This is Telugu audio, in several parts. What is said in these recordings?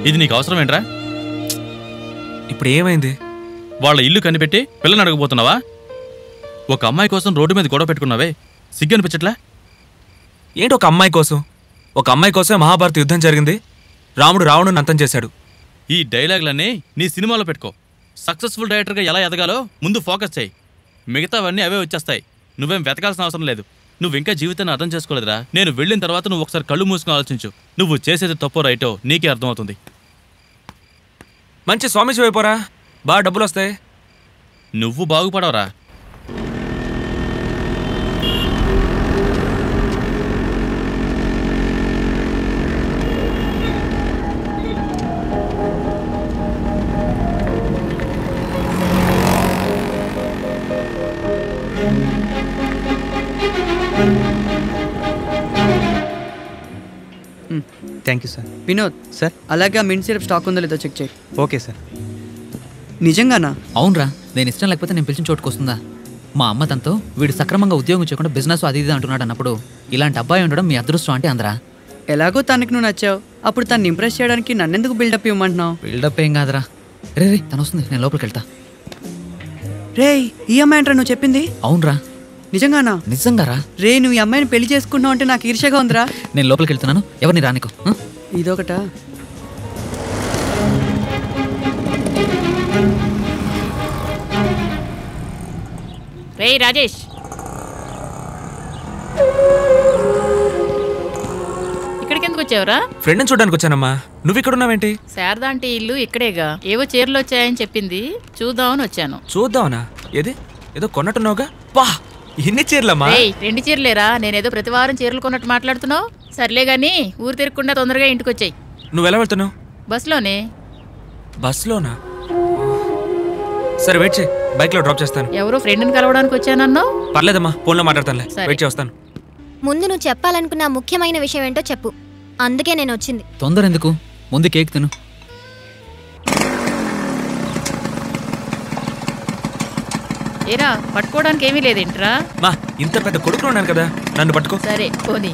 ఇది నీకు అవసరం ఏంట్రా ఇప్పుడు ఏమైంది వాళ్ళ ఇల్లు కనిపెట్టి పిల్లని అడగబోతున్నావా ఒక అమ్మాయి కోసం రోడ్డు మీద గొడవ పెట్టుకున్నావే సిగ్గు అనిపించట్లా ఏంటి ఒక అమ్మాయి కోసం ఒక అమ్మాయి కోసమే మహాభారత యుద్ధం జరిగింది రాముడు రావణుని అంతం చేశాడు ఈ డైలాగులన్నీ నీ సినిమాలో పెట్టుకో సక్సెస్ఫుల్ డైరెక్టర్గా ఎలా ఎదగాలో ముందు ఫోకస్ చేయి మిగతావన్నీ అవే వచ్చేస్తాయి నువ్వేం వెతకాల్సిన అవసరం లేదు నువ్వు ఇంకా జీవితాన్ని అర్థం చేసుకోలేదురా నేను వెళ్ళిన తర్వాత నువ్వు ఒకసారి కళ్ళు మూసుకుని ఆలోచించు నువ్వు చేసేది తప్పో రైటో నీకే అర్థమవుతుంది మంచి స్వామీజీ అయిపోరా బాగా డబ్బులు వస్తాయి నువ్వు బాగుపడవరా thank you sir Vinod sir అలాగే ఆ మింట్ సిరప్ స్టాక్ ఉందో లేదో చెక్ చేయి ఓకే సార్ నిజంగానా అవునరా నేను ఇష్టం లేకపోతే నేను పిలిచిన చోటుకు వస్తుందా మా అమ్మ తనతో వీడు సక్రమంగా ఉద్యోగం చేయకుండా బిజినెస్ అది ఇది అంటున్నాడు అన్నప్పుడు ఇలాంటి అబ్బాయి ఉండడం మీ అదృష్టం అంటే అందరా ఎలాగో తనకి నువ్వు నచ్చావు అప్పుడు తను ఇంప్రెస్ చేయడానికి నన్నెందుకు బిల్డప్ ఇవ్వమంటున్నావు బిల్డప్ ఏం కాదురా రే రే తను వస్తుంది నేను లోపలికి వెళ్తా రేయ్ ఈ అమ్మాయి అంటారా నువ్వు చెప్పింది అవునరా నిజంగానా నిజంగారా రే నువ్వు ఈ అమ్మాయిని పెళ్లి చేసుకున్నావు అంటే నాకు ఈర్ష్యగా ఉందిరా నేను లోపలికి వెళ్తున్నాను ఎవరిని రానికో ఆ? ఇదొకటా రేయ్ రాజేష్ ఇక్కడికి ఎందుకు వచ్చావురా ఫ్రెండ్ని చూడడానికి వచ్చానమ్మా నువ్వు ఇక్కడ ఉన్నావేంటి శారదా అంటే ఇల్లు ఇక్కడేగా ఏవో చీరలు వచ్చాయని చెప్పింది చూద్దామని వచ్చాను చూద్దామనా ఏది ఏదో కొన్నట్టున్నావుగా పా ఎన్ని చీరలమ్మా రేయ్ రెండు చీరలేరా నేనేదో ప్రతి వారం చీరలు కొన్నట్టు మాట్లాడుతున్నావు సర్లే గాని ఊరు తిరగకుండా తొందరగా ఇంటికి వచ్చాయి నువ్వు ఎలా వెళ్తున్నావు బస్సులోనే బస్లోనా సరే వెయిట్ చేయి బైక్లో డ్రాప్ చేస్తాను ఎవరో ఫ్రెండ్ని కలవడానికి వచ్చానన్నావు పర్లేదమ్మా ఫోన్లో మాట్లాడతానులే సరే. వెయిట్ చేస్తాను ముందు నువ్వు చెప్పాలనుకున్న ముఖ్యమైన విషయం ఏంటో చెప్పు అందుకే నేను వచ్చింది తొందర ఎందుకు ముందు కేక్ తిను ఏరా పట్టుకోవడానికి ఏమీ లేదేంట్రా మా ఇంత పెద్ద కొడుకులు ఉన్నాను కదా నన్ను పట్టుకో సరే పోనీ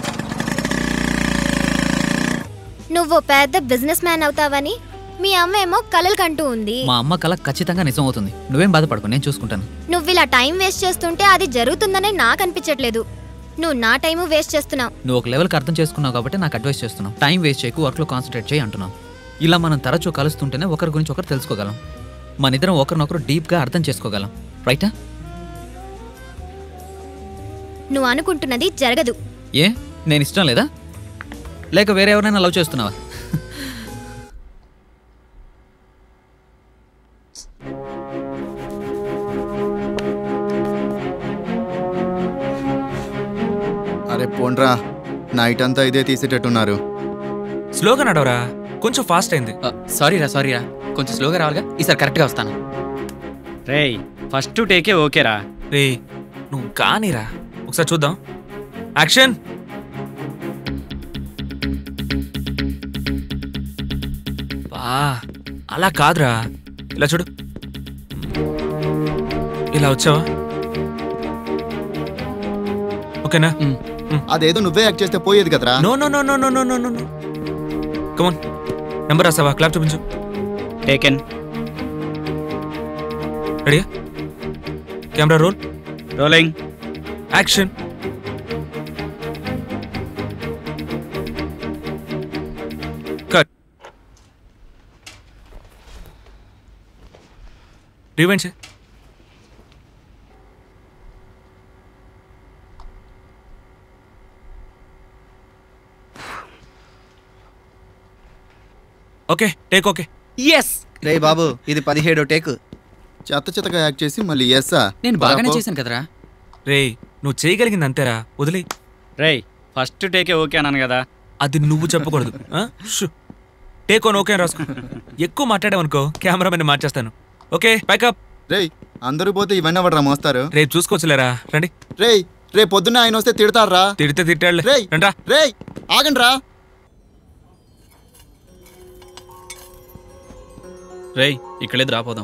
నువ్వు పెద్ద బిజినెస్ మ్యాన్ అవుతావని మీ అమ్మ ఏమో కలలు కంటూ ఉంది మా అమ్మ కళ ఖచ్చితంగా నిజం అవుతుంది నువ్వేం బాధపడుకో నేను చూసుకుంటాను నువ్వు ఇలా టైం వేస్ట్ చేస్తుంటే అది జరుగుతుందనే నాకు అనిపించట్లేదు నువ్వు నా టైము వేస్ట్ చేస్తున్నావు నువ్వు ఒక లెవెల్కి అర్థం చేసుకున్నావు కాబట్టి నాకు అడ్వైస్ చేస్తున్నావు టైం వేస్ట్ చేయకు వర్క్లో కాన్సన్ట్రేట్ చేయి అంటున్నావు ఇలా మనం తరచూ కలుస్తుంటేనే ఒకరి గురించి ఒకరు తెలుసుకోగలం మన ఇద్దరం ఒకరినొకరు డీప్గా అర్థం చేసుకోగలం రైటా నువ్వు అనుకుంటున్నది జరగదు ఏ నేను ఇష్టం లేదా లేక వేరే ఎవరైనా లవ్ చేస్తున్నావా అరే పోండ్రా నైట్ అంతా ఇదే తీసేటట్టున్నారు స్లోగా నడవరా కొంచెం ఫాస్ట్ అయింది సారీ రా సారీ రా కొంచెం స్లోగా రావాలిగా ఈసారి కరెక్ట్గా వస్తాను రేయ్ ఫస్ట్ టేకే ఓకేరా రే నువ్వు కానీరా ఒకసారి చూద్దాం యాక్షన్ బా అలా కాదురా ఇలా చూడు ఇలా వచ్చావా ఓకేనా అదేదో నువ్వే యాక్ట్ చేస్తే పోయేది కదరా no no no no no no no no come on number రాసావా క్లాప్ చూపించు టేకెన్ రెడీయా camera roll rolling action cut rewind చేయి ఓకే టేక్ ఓకే ఎస్ రే బాబు ఇది పదిహేడో టేక్ చెత్త చెత్తగా యాక్ట్ చేసి మళ్ళీ ఎస్సా నేను బాగానే చేశాను కదరా రేయ్ నువ్వు చేయగలిగింది అంతేరా వదిలే రేయ్ ఫస్ట్ టేకే ఓకే అన్నాను కదా అది నువ్వు చెప్పకూడదు ఆ? షూ. టేక్ ఓన్ ఓకే అని రాసుకో ఎక్కువ మాట్లాడావనుకో కెమెరామెన్ మార్చేస్తాను ఓకే ప్యాకప్ రేయ్ అందరూ పోతే ఇవన్నీ ఎవడరా మోస్తారు రేపు చూసుకోవచ్చులేరా రండి రేయ్ రేపు పొద్దున్న ఆయన వస్తే తిడతారా తిడితే తిట్టాడులే రేయ్ రండ్రా రేయ్ ఆగండి రా రేయ్ ఇక్కడేది రాపోదాం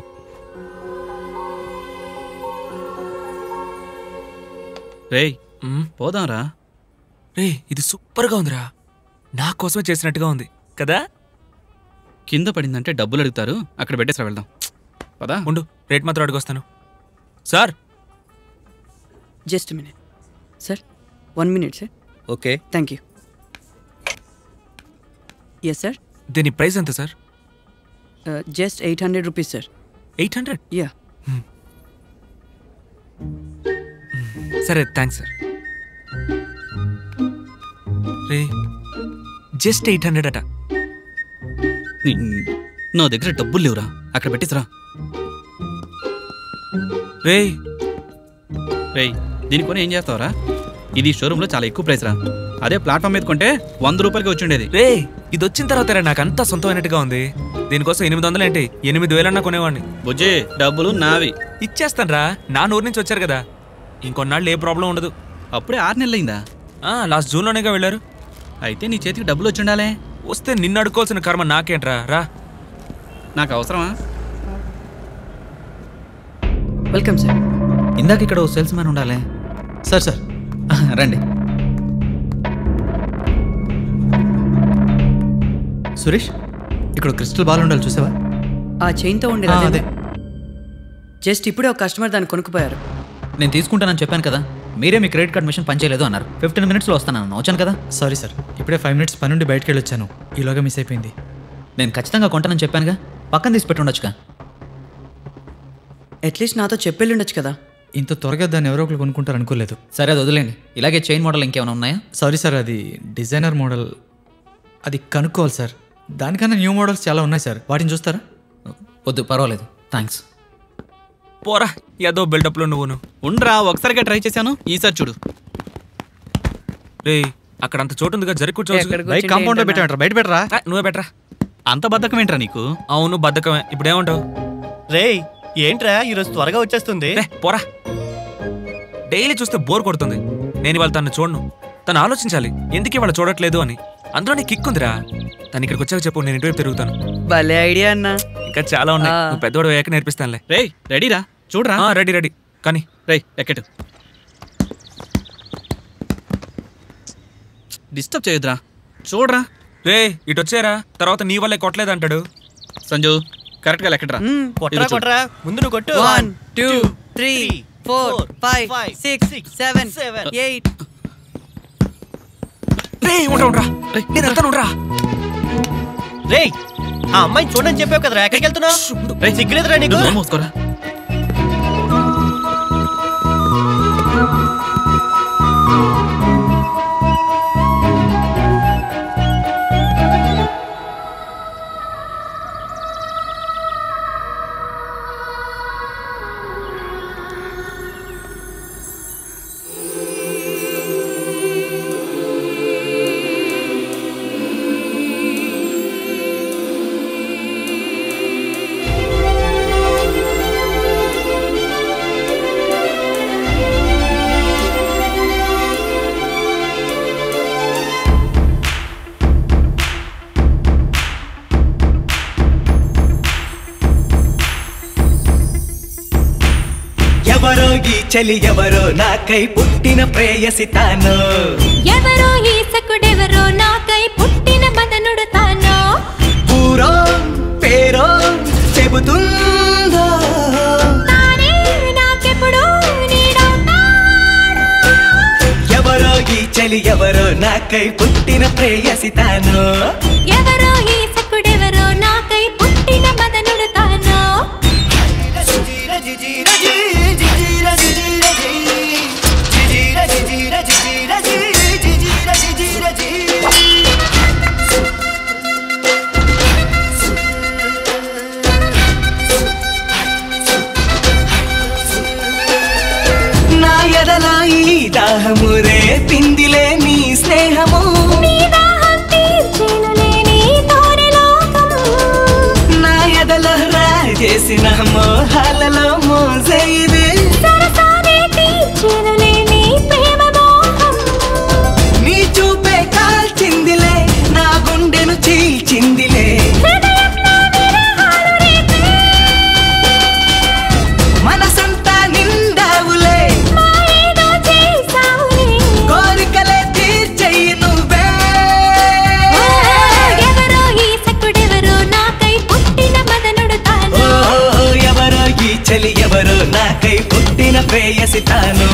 రేయ్ పోదాంరా రే ఇది సూపర్గా ఉందిరా నా కోసమే చేసినట్టుగా ఉంది కదా కింద పడిందంటే డబ్బులు అడుగుతారు అక్కడ పెట్టేసి వెళ్దాం పదా ఉండు రేట్ మాత్రం అడిగొస్తాను sir just minute sir one minute sir okay thank you yes sir దీని ప్రైస్ ఎంత sir just eight hundred rupees sir eight hundred yeah సరే థ్యాంక్స్ సార్ రే జస్ట్ ఎయిట్ హండ్రెడ్ అట నీ- నా దగ్గర డబ్బులు లేవురా అక్కడ పెట్టేసిరా రే రేయ్ దీని కొని ఏం చేస్తావురా ఇది షోరూంలో చాలా ఎక్కువ ప్రైస్ రా అదే ప్లాట్ఫామ్ మీద కొంటే వంద రూపాయలకి వచ్చి ఉండేది రే ఇది వచ్చిన తర్వాత నాకు అంతా సొంతమైనట్టుగా ఉంది దీనికోసం ఎనిమిది వందలు ఏంటి ఎనిమిది వేలన్నా కొనేవాడిని బుజ్జి డబ్బులు నావి ఇచ్చేస్తాను రా నా నూరు నుంచి వచ్చారు కదా ఇంకొన్నాళ్ళు ఏ ప్రాబ్లం ఉండదు అప్పుడే ఆరు నెలలు అయిందా ఆ, లాస్ట్ జూన్లోనేగా వెళ్ళారు అయితే నీ చేతికి డబ్బులు వచ్చి ఉండాలే వస్తే నిన్ను అడుకోవాల్సిన కర్మ నాకేంట్రా రా నాకు అవసరమా వెల్కమ్ సార్ ఇందాక ఇక్కడ ఓ సేల్స్ మ్యాన్ ఉండాలి సార్ సార్ రండి సురేష్ ఇక్కడ క్రిస్టల్ బాల్ ఉండాలి చూసావా ఆ చైన్తో ఉండే ఆ, అదే అదే. జస్ట్ ఇప్పుడే ఒక కస్టమర్ దాన్ని కొనుక్కుపోయారు నేను తీసుకుంటానని చెప్పాను కదా మీరే మీ క్రెడిట్ కార్డ్ మిషన్ పనిచేయలేదు అన్నారు ఫిఫ్టీన్ మినిట్స్లో వస్తాను వచ్చాను కదా సారీ సార్ ఇప్పుడే ఫైవ్ మినిట్స్ పని నుండి బయటకు వెళ్ళొచ్చాను ఈలోగా మిస్ అయిపోయింది నేను ఖచ్చితంగా కొంటానని చెప్పానుగా పక్కన తీసి పెట్టి ఉండొచ్చుగా అట్లీస్ట్ నాతో చెప్పెళ్ళి ఉండొచ్చు కదా ఇంత త్వరగా దాన్ని ఎవరో ఒకరు కొనుక్కుంటారు అనుకోలేదు సరే అది వదిలేండి ఇలాగే చైన్ మోడల్ ఇంకేమైనా ఉన్నాయా సారీ సార్ అది డిజైనర్ మోడల్ అది కనుక్కోవాలి సార్ దానికన్నా న్యూ మోడల్స్ చాలా ఉన్నాయి సార్ వాటిని చూస్తారా వద్దు పర్వాలేదు థ్యాంక్స్ పోరా ఏదో బిల్డప్లో నువ్వును ఉండరా ఒకసారిగా ట్రై చేశాను ఈసారి చూడు రే అక్కడ అంత చోటు ఉందిగా జరి కూర్చోవచ్చు ఎక్కడికి బైక్ వచ్చింది కాంపౌండ్లో ఏంటన్నా? పెట్టామంటారా బయట పెట్టరా ఆ, నువ్వే బెటరా అంత బద్ధకం ఏంట్రా నీకు అవును బద్ధకమే ఇప్పుడు ఏమంటావు రేయ్ ఏంట్రా ఈరోజు త్వరగా వచ్చేస్తుంది రే పోరా డైలీ చూస్తే బోర్ కొడుతుంది నేను ఇవాళ తను చూడను తను ఆలోచించాలి ఎందుకు ఇవాళ చూడట్లేదు అని అందులో నీకు కిక్ ఉందిరా తను ఇక్కడికి వచ్చాక చెప్పు నేను ఇంటివైపు తిరుగుతాను భలే ఐడియా అన్నా ఇంకా చాలా ఉన్నాయి ఆ. నువ్వు పెద్దవాడు అయ్యాక నేర్పిస్తానులే రేయ్ రెడీరా చూడరా ఆ, రెడీ రెడీ కానీ రేయ్ ఎక్కడు డిస్టర్బ్ చేయొద్దురా చూడరా రే ఇటు వచ్చారా తర్వాత నీ వల్లే కొట్టలేదంటాడు సంజు కరెక్ట్గా లెక్కడరా కొట్టరా కొట్టరా ముందు నువ్వు కొట్టు one two three four five six seven eight రే ఉండరా ఉండరా నేను వెళ్తాను ఉండరా రేయ్ ఆ అమ్మాయిని చూడని చెప్పావు కదరా ఎక్కడికి వెళ్తున్నావు రేయ్ సిగ్గులేదురా నీకు నువ్వు నోరు మూసుకోరా ఎవరో ఈ చలి ఎవరో నాకై పుట్టిన ప్రేయసి తాను ఎవరో ఈ సకుడెవరో నాకై పుట్టిన మదనుడు తానో ఊరో పేరో చెబుతుందో తానే నాకెప్పుడు నీడవుతాడో ఎవరో ఈ చలి ఎవరో నాకై పుట్టిన ప్రేయసి తాను ఎవరో ఈ సకుడెవరో నాకై పుట్టిన మదనుడు తానో నా ఎదలా ఈ దాహము రే పిందిలే నీ స్నేహము నీ దాహం తీర్చేనులే నీ తోరి లోకం నా ఎదలో రాజేసిన మోహాలలో మోసే ఇది సరసానే తీర్చేనులే నీ ప్రేమ మోహం నీ చూపే కాల్చిందిలే నా గుండెను చీల్చిందిలే హృదయంలో విరహాలు రేపే మనసంతా నిండావులే మాయేదో చేసావులే కోరికలే తీర్చెయ్యి నువ్వే ఎవరో ఈ సకుడెవరో నాకై ఎవరో నాకై పుట్టిన ప్రేయసి తాను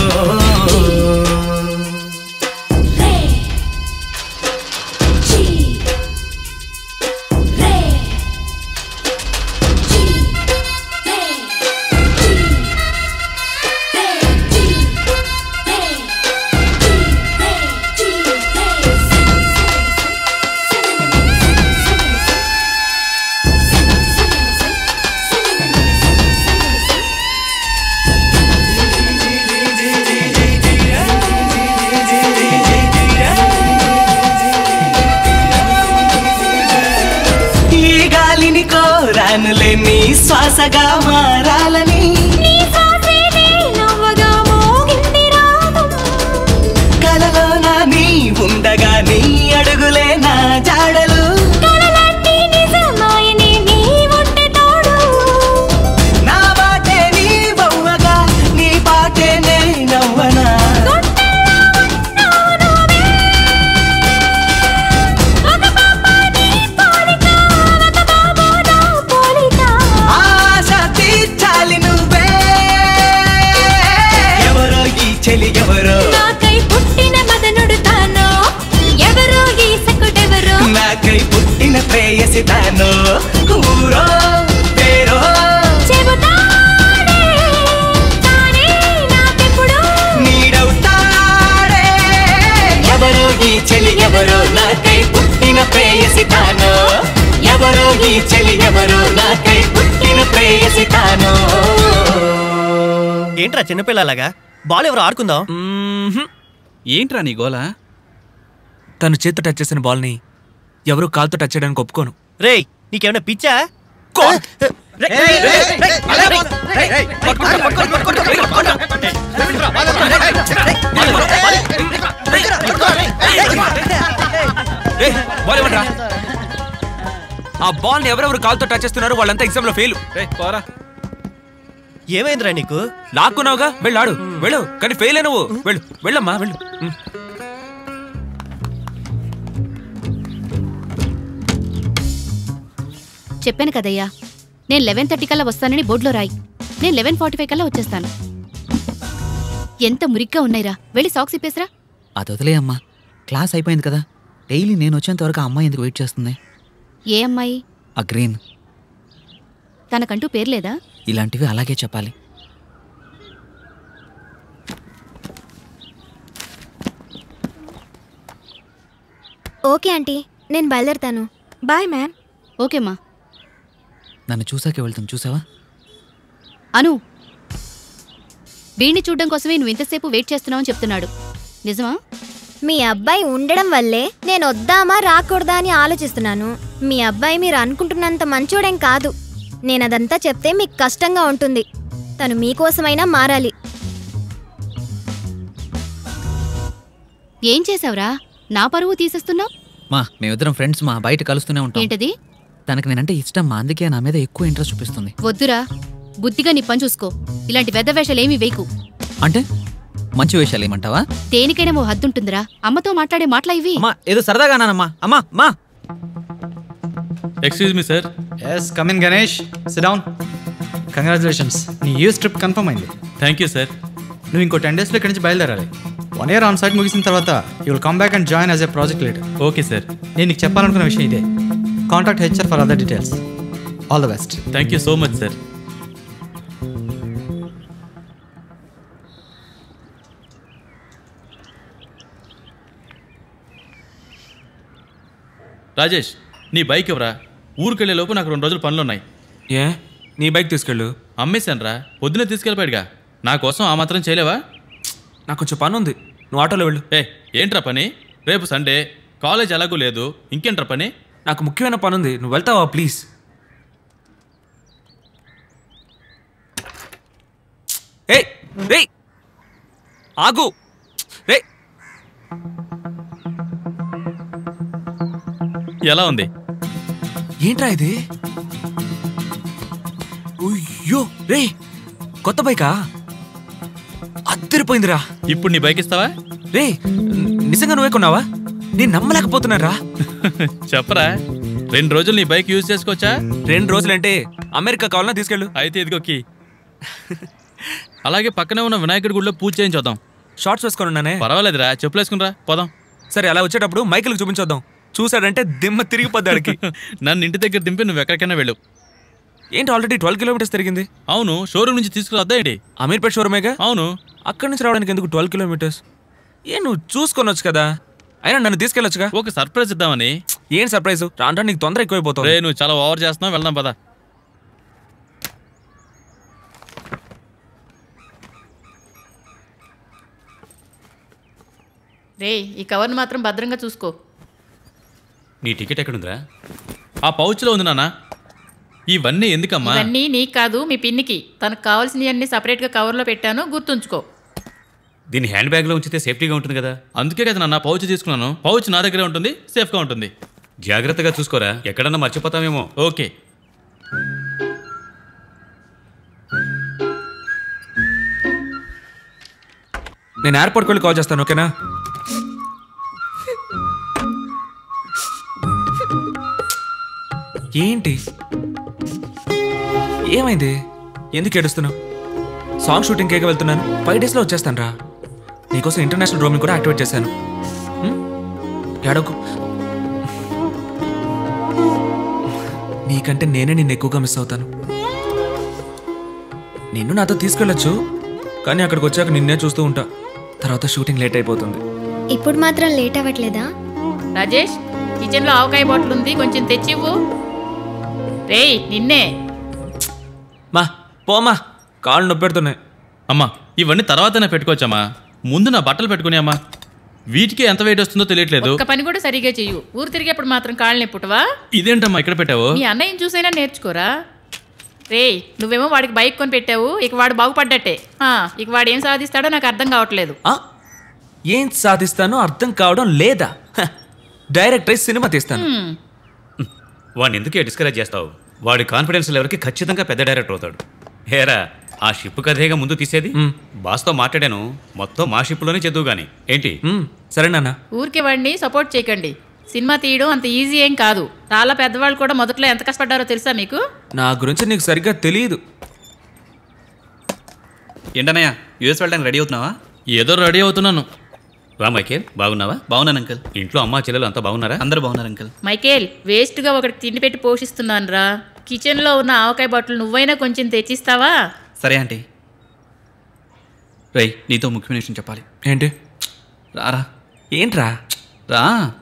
ఈ గాలిని కోరానులే నీ శ్వాసగా మారాలని కలలోన నీ ఉండగా నీ అడుగులే నా జాడలు నా బాటే నీ బొమ్మగా నీ పాటే నే నవ్వనా ఆశ తీర్చాలి నువ్వే ఎవరో ఈ చెలి ఎవరో నాకై పుట్టిన మదనుడు తాను ఎవరో ఈ సకుడెవరో నాకై పుట్టిన ప్రేయసి తాను ఊరో పేరో చెబుతానే తానే నాకెప్పుడు నీడవుతాడే ఎవరో ఈ చెలి ఎవరో నాకై పుట్టిన ప్రేయసి తాను ఎవరో ఈ చెలి ఎవరో నాకై పుట్టిన ప్రేయసి తాను ఏంట్రా చిన్నపిల్లలాగా బాల్ ఎవరు ఆడుకుందాం ఏంట్రా నీ గోల తను చేత్తో టచ్ చేసిన బాల్ని ఎవరు కాలుతో టచ్ చేయడానికి ఒప్పుకోను రేయ్ నీకేమైనా పిచ్చా ఏయ్, బాల్ ఇవ్వండిరా. ఆ బాల్ ని ఎవరెవరు కాలుతో టచ్ చేస్తున్నారు వాళ్ళంతా ఎగ్జామ్ లో ఫెయిల్ పోరా ఏమైందిరా నీకు లాక్కున్నావుగా వెళ్ళాడు వెళ్ళు కానీ ఫెయిల్ నువ్వు వెళ్ళు వెళ్ళమ్మా వెళ్ళు ఉమ్. చెప్పాను కదయ్యా నేను లెవెన్ థర్టీ కల్లా వస్తానని బోర్డులో రాయి నేను లెవెన్ ఫార్టీ ఫైవ్ కల్లా వచ్చేస్తాను ఎంత మురిగ్గా ఉన్నాయిరా వెళ్ళి సాక్స్ ఇప్పేసరా అది వదిలే అమ్మా క్లాస్ అయిపోయింది కదా డైలీ నేను వచ్చేంత వరకు ఆ అమ్మాయి ఎందుకు వెయిట్ చేస్తుంది ఏ అమ్మాయి ఆ గ్రీన్ తనకంటూ పేరు లేదా ఇలాంటివి అలాగే చెప్పాలి ఓకే ఆంటీ నేను బయలుదేరుతాను బాయ్ మ్యామ్ ఓకేమ్మా నన్ను చూసాకే వెళ్తాం చూసావా అను వీణ్ణి చూడడం కోసమే నువ్వు ఇంతసేపు వెయిట్ చేస్తున్నావని చెప్తున్నాడు నిజమా మీ అబ్బాయి ఉండడం వల్లే నేను వద్దామా రాకూడదా అని ఆలోచిస్తున్నాను మీ అబ్బాయి మీరు అనుకుంటున్నంత మంచోడేం కాదు నేను అదంతా చెప్తే మీకు కష్టంగా ఉంటుంది తను మీకోసమైనా మారాలి ఏం చేసావురా నా పరువు తీసేస్తున్నావు మా మేమిద్దరం ఫ్రెండ్స్ మా బయట కలుస్తూనే ఉంటాం ఏంటది తనకి నేనంటే ఇష్టం మా అందుకే నా మీద ఎక్కువ ఇంట్రెస్ట్ చూపిస్తుంది వద్దురా బుద్ధిగా నీ పని చూసుకో ఇలాంటి వెద వేషాలేమీ వేయకు అంటే మంచి విషయాలు ఏమంటావా దేనికైనా ఓ హద్దుంటుందిరా అమ్మతో మాట్లాడే మాటలా ఇవి అమ్మా ఏదో సరదాగా అన్నానమ్మా అమ్మా మా excuse me sir yes come in Ganesh sit down congratulations నీ యూస్ ట్రిప్ కన్ఫర్మ్ అయింది థ్యాంక్ యూ సార్ నువ్వు ఇంకో టెన్ డేస్లో ఇక్కడి నుంచి బయలుదేరాలి వన్ ఇయర్ ఆన్ సైట్ ముగిసిన తర్వాత you will come back and join as a project leader okay sir నేను నీకు చెప్పాలనుకున్న విషయం ఇదే contact HR for other details all the best thank you so much sir Rajesh నీ బైక్ ఎవరా ఊరికెళ్ళే లోపు నాకు రెండు రోజులు పనులున్నాయి ఏ నీ బైక్ తీసుకెళ్ళు అమ్మేశానురా పొద్దునే తీసుకెళ్ళిపోయాడుగా నా కోసం ఆ మాత్రం చేయలేవా నాకు కొంచెం పని ఉంది నువ్వు ఆటోలో వెళ్ళు ఏ ఏంట్రా పని రేపు సండే కాలేజ్ ఎలాగూ లేదు ఇంకేంట్రా పని నాకు ముఖ్యమైన పని ఉంది నువ్వు వెళ్తావా ప్లీజ్ ఏ రే ఆగు రే ఎలా ఉంది ఏంట్రా ఇది అయ్యో రే కొత్త బైకా అద్దరిపోయిందిరా ఇప్పుడు నీ బైక్ ఇస్తావా రే నిజంగా నువ్వే కొన్నావా నేను నమ్మలేకపోతున్నారా చెప్పరా రెండు రోజులు నీ బైక్ యూజ్ చేసుకోవచ్చా రెండు రోజులంటే అమెరికా కావాలన్నా తీసుకెళ్ళు అయితే ఇదిగోకి అలాగే పక్కనే ఉన్న వినాయకుడి గుడిలో పూజ చేయించొద్దాం షార్ట్స్ వేసుకొని ఉన్నానే పర్వాలేదురా చెప్పులు వేసుకునిరా పోదాం సరే అలా వచ్చేటప్పుడు మైకిల్కి చూపించొద్దాం చూసాడంటే దిమ్మ తిరిగిపోద్దాడికి నన్ను ఇంటి దగ్గర దింపి నువ్వు ఎక్కడికైనా వెళ్ళు ఏంటి ఆల్రెడీ ట్వెల్వ్ కిలోమీటర్స్ తిరిగింది అవును షోరూమ్ నుంచి తీసుకురాద్దా ఏంటి అమీర్పేట్ షోరూమేగా అవును అక్కడి నుంచి రావడానికి ఎందుకు ట్వెల్వ్ కిలోమీటర్స్ ఏ నువ్వు చూసుకొనొచ్చు కదా అయినా నన్ను తీసుకెళ్ళొచ్చుగా ఒక సర్ప్రైజ్ ఇద్దామని ఏం సర్ప్రైజ్ రాను నీకు తొందర ఎక్కువైపోతుంది రే నువ్వు చాలా ఓవర్ చేస్తున్నావు వెళ్దాం పదా రే ఈ కవర్ని మాత్రం భద్రంగా చూసుకో నీ టికెట్ ఎక్కడుందిరా ఆ పౌచ్లో ఉంది నాన్న ఇవన్నీ ఎందుకమ్మా ఇవన్నీ నీకు కాదు మీ పిన్నికి తనకు కావాల్సినవన్నీ సపరేట్గా కవర్లో పెట్టాను గుర్తుంచుకో దీన్ని హ్యాండ్ బ్యాగ్లో ఉంచితే సేఫ్టీగా ఉంటుంది కదా అందుకే కదా నాన్న పౌచ్ తీసుకున్నాను పౌచ్ నా దగ్గరే ఉంటుంది సేఫ్గా ఉంటుంది జాగ్రత్తగా చూసుకోరా ఎక్కడన్నా మర్చిపోతామేమో ఓకే నేను ఎయిర్పోర్ట్కి వెళ్ళి కాల్ చేస్తాను ఓకేనా ఏంటి ఏమైంది ఎందుకు ఏడుస్తున్నావు సాంగ్ షూటింగ్ కేక వెళ్తున్నాను ఫైవ్ డేస్లో వచ్చేస్తాను రా నీకోసం ఇంటర్నేషనల్ రోమింగ్ కూడా యాక్టివేట్ చేశాను హ్మ్? ఏడవకు నీకంటే నేనే నిన్ను ఎక్కువగా మిస్ అవుతాను నిన్ను నాతో తీసుకెళ్ళొచ్చు కానీ అక్కడికి వచ్చాక నిన్నే చూస్తూ ఉంటా తర్వాత షూటింగ్ లేట్ అయిపోతుంది ఇప్పుడు మాత్రం లేట్ అవ్వట్లేదా రాజేష్ కిచెన్లో ఆవకాయ బాటిల్ ఉంది కొంచెం తెచ్చివ్వు రేయ్ నిన్నే మా పోమా కాళ్ళు నొప్పి పెడుతున్నాయి అమ్మా ఇవన్నీ తర్వాతనే పెట్టుకోవచ్చమ్మా ముందు నా బట్టలు పెట్టుకునే అమ్మా వీటికి ఎంత వెయిట్ వస్తుందో తెలియట్లేదు ఒక్క పని కూడా సరిగా చెయ్యు ఊరు తిరిగేప్పుడు మాత్రం కాళ్ళు నెప్పుటవా ఇదేంటమ్మా ఇక్కడ పెట్టావు మీ అన్నయ్యని చూసైనా నేర్చుకోరా రేయ్ నువ్వేమో వాడికి బైక్ కొని పెట్టావు ఇక వాడు బాగుపడ్డట్టే ఆ, ఇక వాడు ఏం సాధిస్తాడో నాకు అర్థం కావట్లేదు ఆ? ఏం సాధిస్తానో అర్థం కావడం లేదా హ, డైరెక్ట్ అయి సినిమా తీస్తాను హ్మ్. వాడిని ఎందుకే డిస్కరేజ్ చేస్తావు వాడి కాన్ఫిడెన్స్ లెవెల్కి ఖచ్చితంగా పెద్ద డైరెక్టర్ అవుతాడు హేరా ఆ షిప్ కథేగా ముందు తీసేది బాస్తో మాట్లాడాను మొత్తం మా షిప్లోనే చదువు గాని ఏంటి సరే నాన్న ఊరికే వాడిని సపోర్ట్ చేయకండి సినిమా తీయడం అంత ఈజీ ఏం కాదు చాలా పెద్దవాళ్ళు కూడా మొదట్లో ఎంత కష్టపడ్డారో తెలుసా మీకు నా గురించి నీకు సరిగ్గా తెలియదు ఏంటన్నయ్య యూఎస్ వెళ్ళడానికి రెడీ అవుతున్నావా ఏదో రెడీ అవుతున్నాను రా మైకేల్ బాగున్నావా బాగున్నాను అంకుల్ ఇంట్లో అమ్మా చెల్లెలు అంతా బాగున్నారా అందరూ బాగున్నారు అంకుల్ మైకేల్ వేస్ట్గా ఒకటి తిండి పెట్టి పోషిస్తున్నాను రా కిచెన్లో ఉన్న ఆవకాయ బాటిల్ నువ్వైనా కొంచెం తెచ్చిస్తావా సరే ఆంటీ రేయ్ నీతో ముఖ్యమైన విషయం చెప్పాలి ఏంటి రారా ఏంట్రా రా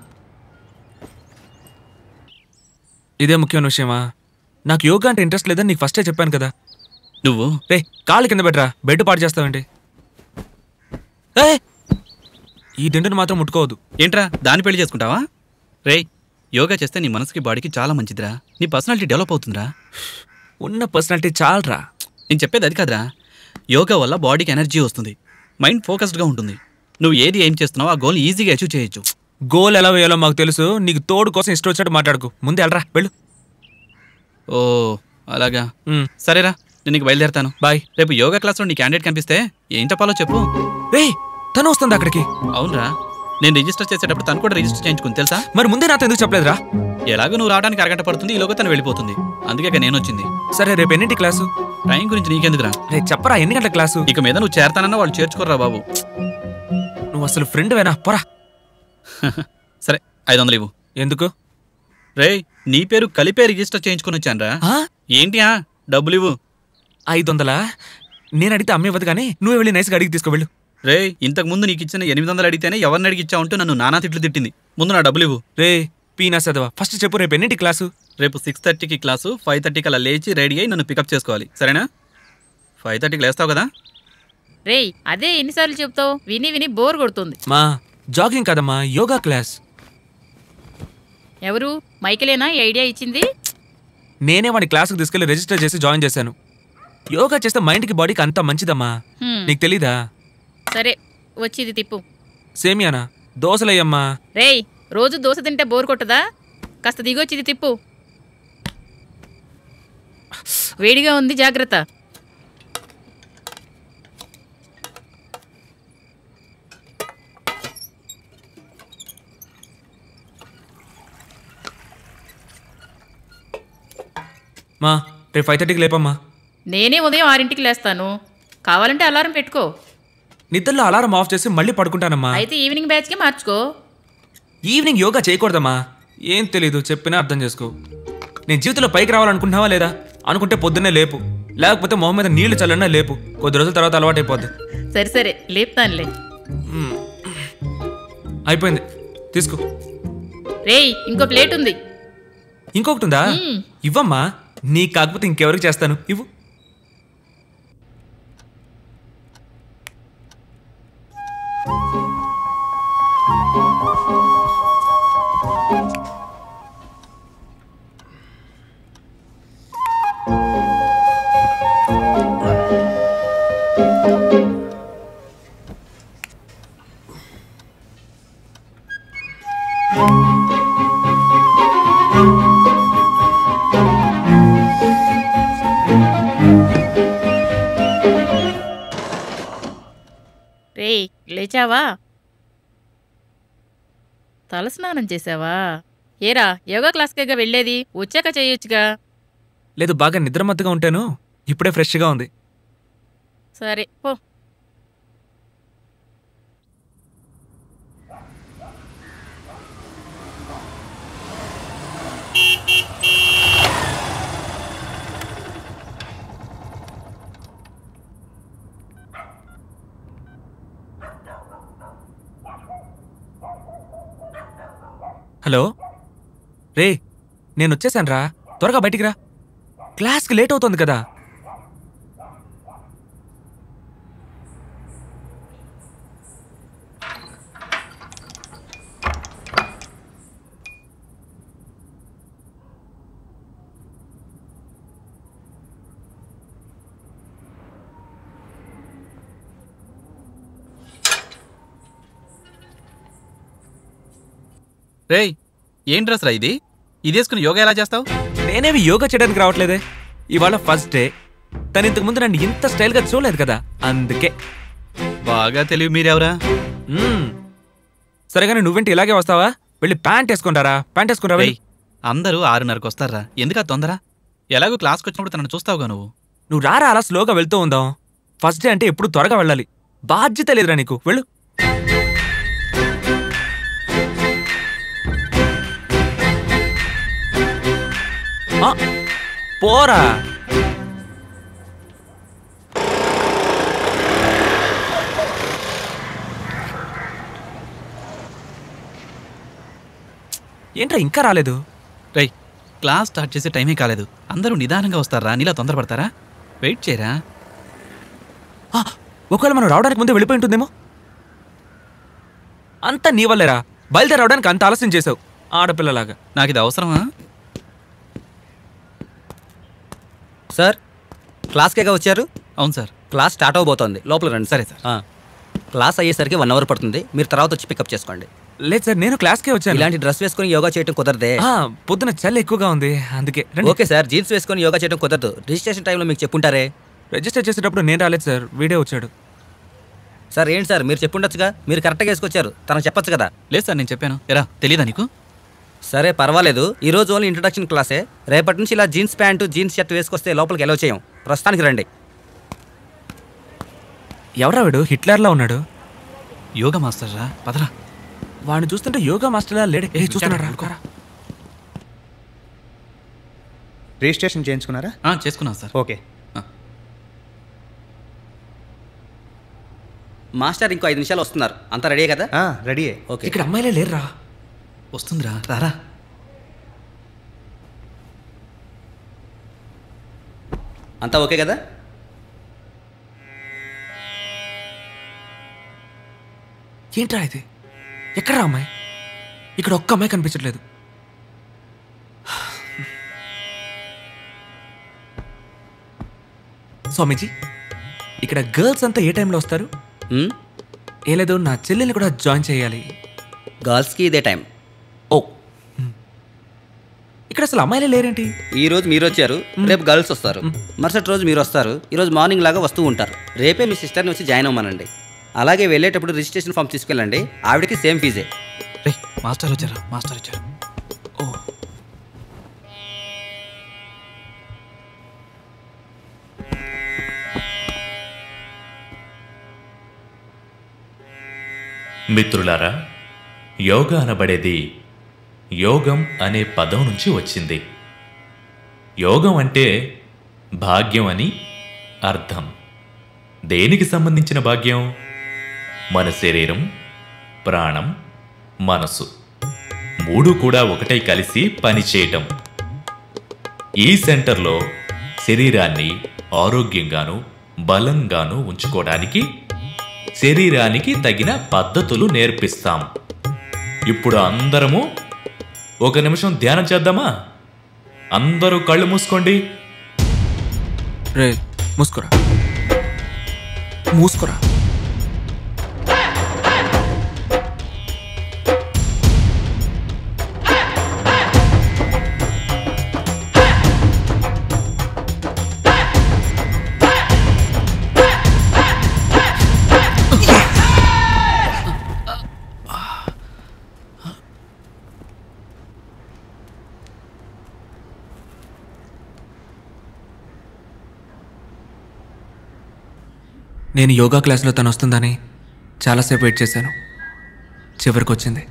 ఇదే ముఖ్యమైన విషయమా నాకు యోగా అంటే ఇంట్రెస్ట్ లేదని నీకు ఫస్టే చెప్పాను కదా నువ్వు రే కాళ్ళు కింద పెట్టరా బెడ్ పాడు చేస్తావేంటి ఏయ్! ఈ దిండును మాత్రం ముట్టుకోవద్దు ఏంట్రా దాన్ని పెళ్లి చేసుకుంటావా రేయ్ యోగా చేస్తే నీ మనసుకి బాడీకి చాలా మంచిదిరా నీ పర్సనాలిటీ డెవలప్ అవుతుందిరా ఉన్న పర్సనాలిటీ చాలరా నేను చెప్పేది అది కాదురా యోగా వల్ల బాడీకి ఎనర్జీ వస్తుంది మైండ్ ఫోకస్డ్గా ఉంటుంది నువ్వు ఏది ఏం చేస్తున్నావో ఆ గోల్ ఈజీగా అచీవ్ చేయొచ్చు గోల్ ఎలా వేయాలో మాకు తెలుసు నీకు తోడు కోసం ఇష్టం వచ్చినట్టు మాట్లాడుకు ముందు వెళ్ళరా వెళ్ళు ఓ అలాగా సరేరా నేను నీకు బయలుదేరతాను బాయ్ రేపు యోగా క్లాస్లో నీ క్యాండిడేట్ కనిపిస్తే ఏం చెప్పాలో చెప్పు రే తను వస్తుంది అక్కడికి అవునరా నేను రిజిస్టర్ చేసేటప్పుడు తను కూడా రిజిస్టర్ చేయించుకుంది తెలుసా మరి ముందే నాతో ఎందుకు చెప్పలేదురా ఎలాగో నువ్వు రావడానికి అరగంట పడుతుంది ఈలోగా తను వెళ్ళిపోతుంది అందుకే ఇక నేను వచ్చింది సరే రేపు ఎన్నింటి క్లాసు టైం గురించి నీకెందుకురా రే చెప్పరా ఎన్ని గంటల క్లాసు ఇక మీద నువ్వు చేరతానన్నా వాళ్ళు చేర్చుకోర్రా బాబు నువ్వు అసలు ఫ్రెండ్ వేనా పోరా సరే ఐదు వందలు ఇవ్వు ఎందుకు రేయ్ నీ పేరు కలిపే రిజిస్టర్ చేయించుకొని వచ్చానురా ఏంటి ఆ డబ్బులు ఇవ్వు ఐదు వందలా నేను అడిగితే అమ్మే ఇవ్వదు కానీ నువ్వే వెళ్ళి నైస్గా అడిగి తీసుకోవెళ్ళు రే ఇంతకు ముందు నీకు ఇచ్చిన ఎనిమిది వందలు అడిగితేనే ఎవరిని అడిగి ఇచ్చావంటూ నన్ను నానా తిట్లు తిట్టింది ముందు నా డబ్బులు ఇవ్వు రే పీనా చదవా ఫస్ట్ చెప్పు రేపు ఎన్నింటి క్లాసు రేపు సిక్స్ థర్టీకి క్లాసు ఫైవ్ థర్టీకి అలా లేచి రెడీ అయ్యి నన్ను పికప్ చేసుకోవాలి సరేనా ఫైవ్ థర్టీకి లేస్తావు కదా రేయ్ అదే ఎన్నిసార్లు చెప్తావు విని విని బోర్ కొడుతుంది మా జాగింగ్ కదమ్మా యోగా క్లాస్ ఎవరు మైకిలేనా ఈ ఐడియా ఇచ్చింది నేనే వాడి క్లాస్కి తీసుకెళ్లి రిజిస్టర్ చేసి జాయిన్ చేశాను యోగా చేస్తే మైండ్కి బాడీకి అంత మంచిదమ్మా హ్మ్. నీకు తెలీదా సరే వచ్చి ఇది తిప్పు సేమియానా దోశలయ్యమ్మా రేయ్ రోజు దోశ తింటే బోర్ కొట్టదా కాస్త దిగొచ్చి ఇది తిప్పు వేడిగా ఉంది జాగ్రత్త మా రేపు ఫైవ్ థర్టీకి లేపమ్మా నేనే ఉదయం ఆరింటికి లేస్తాను కావాలంటే అలారం పెట్టుకో నిద్రలో అలారం ఆఫ్ చేసి మళ్ళీ పడుకుంటానమ్మా అయితే ఈవినింగ్ బ్యాచ్కి మార్చుకో ఈవినింగ్ యోగా చేయకూడదమ్మా ఏం తెలీదు చెప్పినా అర్థం చేసుకో నేను జీవితంలో పైకి రావాలనుకుంటున్నావా లేదా అనుకుంటే పొద్దున్నే లేపు లేకపోతే మొహం మీద నీళ్లు చల్లన్నా లేపు కొద్ది రోజుల తర్వాత అలవాటైపోద్ది సరే సరే లేపుతానులే మ్మ్. అయిపోయింది తీసుకో రేయ్ ఇంకో ప్లేట్ ఉంది ఇంకొకటి ఉందా మ్మ్. ఇవ్వమ్మా నీకు కాకపోతే ఇంకెవరికి చేస్తాను ఇవ్వు రేయ్ లేచావా తలస్నానం చేసావా ఏరా యోగా క్లాస్కేగా వెళ్ళేది వచ్చాక చేయొచ్చుగా లేదు బాగా నిద్రమత్తుగా ఉంటాను ఇప్పుడే ఫ్రెష్గా ఉంది సరే పో హలో రే నేను వచ్చేసాను రా త్వరగా బయటికి రా క్లాస్కి లేట్ అవుతుంది కదా రేయ్ ఏం డ్రెస్ రా ఇది ఇది వేసుకుని యోగా ఎలా చేస్తావు నేనేమి యోగా చేయడానికి రావట్లేదే ఇవాళ ఫస్ట్ డే తను ఇంతకు ముందు నన్ను ఇంత స్టైల్గా చూడలేదు కదా అందుకే బాగా తెలివి మీరెవరా మ్మ్. సరే కానీ నువ్వేంటి ఇలాగే వస్తావా వెళ్ళి ప్యాంట్ వేసుకుంటారా ప్యాంట్ వేసుకుంటారా రేయ్ అందరూ ఆరున్నరకు వస్తారా ఎందుకు ఆ తొందర ఎలాగో క్లాస్కి వచ్చినప్పుడు తనను చూస్తావుగా నువ్వు నువ్వు రారా అలా స్లోగా వెళ్తూ ఉందాం ఫస్ట్ డే అంటే ఎప్పుడు త్వరగా వెళ్ళాలి బాధ్యత లేదురా నీకు వెళ్ళు ఆ, పోరా ఏంట్రా ఇంకా రాలేదు రేయ్ క్లాస్ స్టార్ట్ చేసే టైమే కాలేదు అందరూ నిదానంగా వస్తారా నీలా తొందరపడతారా వెయిట్ చేయరా ఒకవేళ మనం రావడానికి ముందే వెళ్ళిపోయి ఉంటుందేమో అంతా నీ వల్లేరా బయలుదేరి రావడానికి అంత ఆలస్యం చేసావు ఆడపిల్లలాగా నాకు ఇది అవసరమా సార్ క్లాస్కేగా వచ్చారు అవును సార్ క్లాస్ స్టార్ట్ అవబోతోంది లోపల రండి సరే సార్ క్లాస్ అయ్యేసరికి వన్ అవర్ పడుతుంది మీరు తర్వాత వచ్చి పికప్ చేసుకోండి లేదు సార్ నేను క్లాస్కే వచ్చాను ఇలాంటి డ్రెస్ వేసుకొని యోగా చేయడం కుదరదే ఆ, పొద్దున చలి ఎక్కువగా ఉంది అందుకే రండి. ఓకే సార్ జీన్స్ వేసుకొని యోగా చేయడం కుదరదు రిజిస్ట్రేషన్ టైంలో మీకు చెప్పుంటారే రిజిస్టర్ చేసేటప్పుడు నేను రాలేదు సార్ వీడే వచ్చాడు సార్ ఏంటి సార్ మీరు చెప్పుండొచ్చుగా మీరు కరెక్ట్గా వేసుకొచ్చారు తనకు చెప్పొచ్చు కదా లేదు సార్ నేను చెప్పాను ఎరా తెలీదా నీకు సరే పర్వాలేదు ఈ రోజు ఓన్లీ ఇంట్రడక్షన్ క్లాసే రేపటి నుంచి ఇలా జీన్స్ ప్యాంటు జీన్స్ షర్ట్ వేసుకొస్తే లోపలికి ఎలా చేయం ప్రస్తుతానికి రండి ఎవరా వీడు హిట్లర్లా ఉన్నాడు యోగా మాస్టర్ రా పదరా వాడిని చూస్తుంటే యోగా మాస్టర్లా లేడే ఏ చూస్తున్నారా అనుకోరా రిజిస్ట్రేషన్ చేయించుకున్నారా ఆ, చేసుకున్నాం సార్ ఓకే మాస్టర్ ఇంకో ఐదు నిమిషాలు వస్తున్నారు అంతా రెడీ కదా రెడీయే ఓకే ఇక్కడ అమ్మాయిలే లేరురా వస్తుందిరా రారా అంతా ఓకే కదా ఏంట్రా ఇది ఎక్కడ్రా అమ్మాయి ఇక్కడ ఒక్క అమ్మాయి కనిపించట్లేదు స్వామీజీ ఇక్కడ గర్ల్స్ అంతా ఏ టైంలో వస్తారు ఏ లేదు నా చెల్లెల్ని కూడా జాయిన్ చేయాలి గర్ల్స్కి ఇదే టైం ఓ ఇక్కడ అసలు అమ్మాయిలే లేరేంటి ఈ రోజు మీరు వచ్చారు రేపు గర్ల్స్ వస్తారు మరుసటి రోజు మీరు వస్తారు ఈ రోజు మార్నింగ్ లాగా వస్తూ ఉంటారు రేపే మీ సిస్టర్ని వచ్చి జాయిన్ అవ్వమనండి అలాగే వెళ్ళేటప్పుడు రిజిస్ట్రేషన్ ఫామ్ తీసుకెళ్ళండి ఆవిడకి సేమ్ ఫీజే రే మాస్టర్ వచ్చారా మాస్టర్ వచ్చారు మిత్రులారా యోగా అనబడేది యోగం అనే పదం నుంచి వచ్చింది యోగం అంటే భాగ్యం అని అర్థం దేనికి సంబంధించిన భాగ్యం మన శరీరం ప్రాణం మనసు మూడు కూడా ఒకటై కలిసి పనిచేయటం ఈ సెంటర్లో శరీరాన్ని ఆరోగ్యంగాను బలంగాను ఉంచుకోవడానికి శరీరానికి తగిన పద్ధతులు నేర్పిస్తాం ఇప్పుడు అందరము ఒక నిమిషం ధ్యానం చేద్దామా అందరూ కళ్ళు మూసుకోండి రే మూసుకోరా మూసుకోరా నేను యోగా క్లాస్లో తను వస్తుందని చాలాసేపు వెయిట్ చేశాను చివరికి వచ్చింది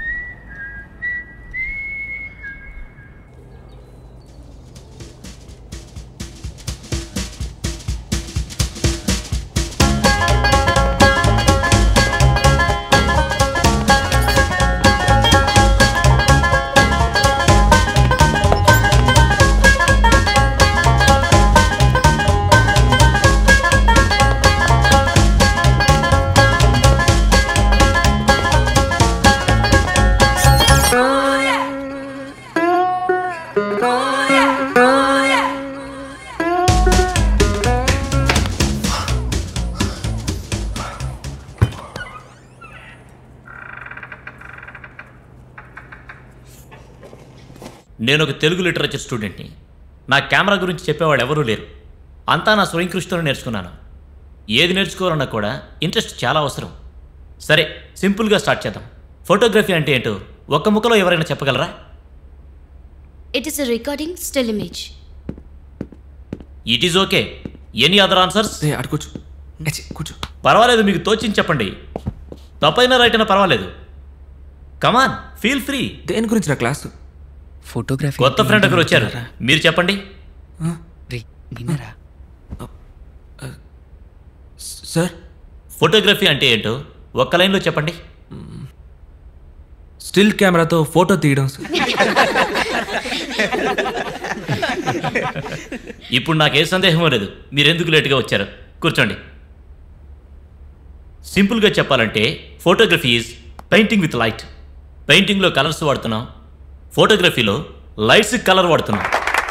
నేను ఒక తెలుగు లిటరేచర్ స్టూడెంట్ని నా కెమెరా గురించి చెప్పేవాళ్ళు ఎవరూ లేరు అంతా నా స్వయం కృషితో నేర్చుకున్నాను ఏది నేర్చుకోవాలన్నా కూడా ఇంట్రెస్ట్ చాలా అవసరం సరే సింపుల్గా స్టార్ట్ చేద్దాం ఫోటోగ్రఫీ అంటే ఏంటో ఒక్క ముక్కలో ఎవరైనా చెప్పగలరా It is a recording still image. It is okay any other answers కూర్చో కూర్చో పర్వాలేదు మీకు తోచించి చెప్పండి తప్పైనా రైట్ అయినా పర్వాలేదు కమాన్ ఫీల్ ఫ్రీ దేని గురించి రా క్లాస్ ఫోటోగ్రఫీ కొత్త ఫ్రెండ్ ఒకరు వచ్చారు మీరు చెప్పండి సార్ ఫోటోగ్రఫీ అంటే ఏంటో ఒక్క లైన్లో చెప్పండి స్టిల్ కెమెరాతో ఫోటో తీయడం సార్ ఇప్పుడు నాకు ఏ సందేహం లేదు మీరెందుకు లేటుగా వచ్చారు కూర్చోండి సింపుల్గా చెప్పాలంటే photography is painting with light పెయింటింగ్లో కలర్స్ వాడుతున్నాం ఫోటోగ్రఫీలో లైట్స్ కలర్ వాడుతున్నాం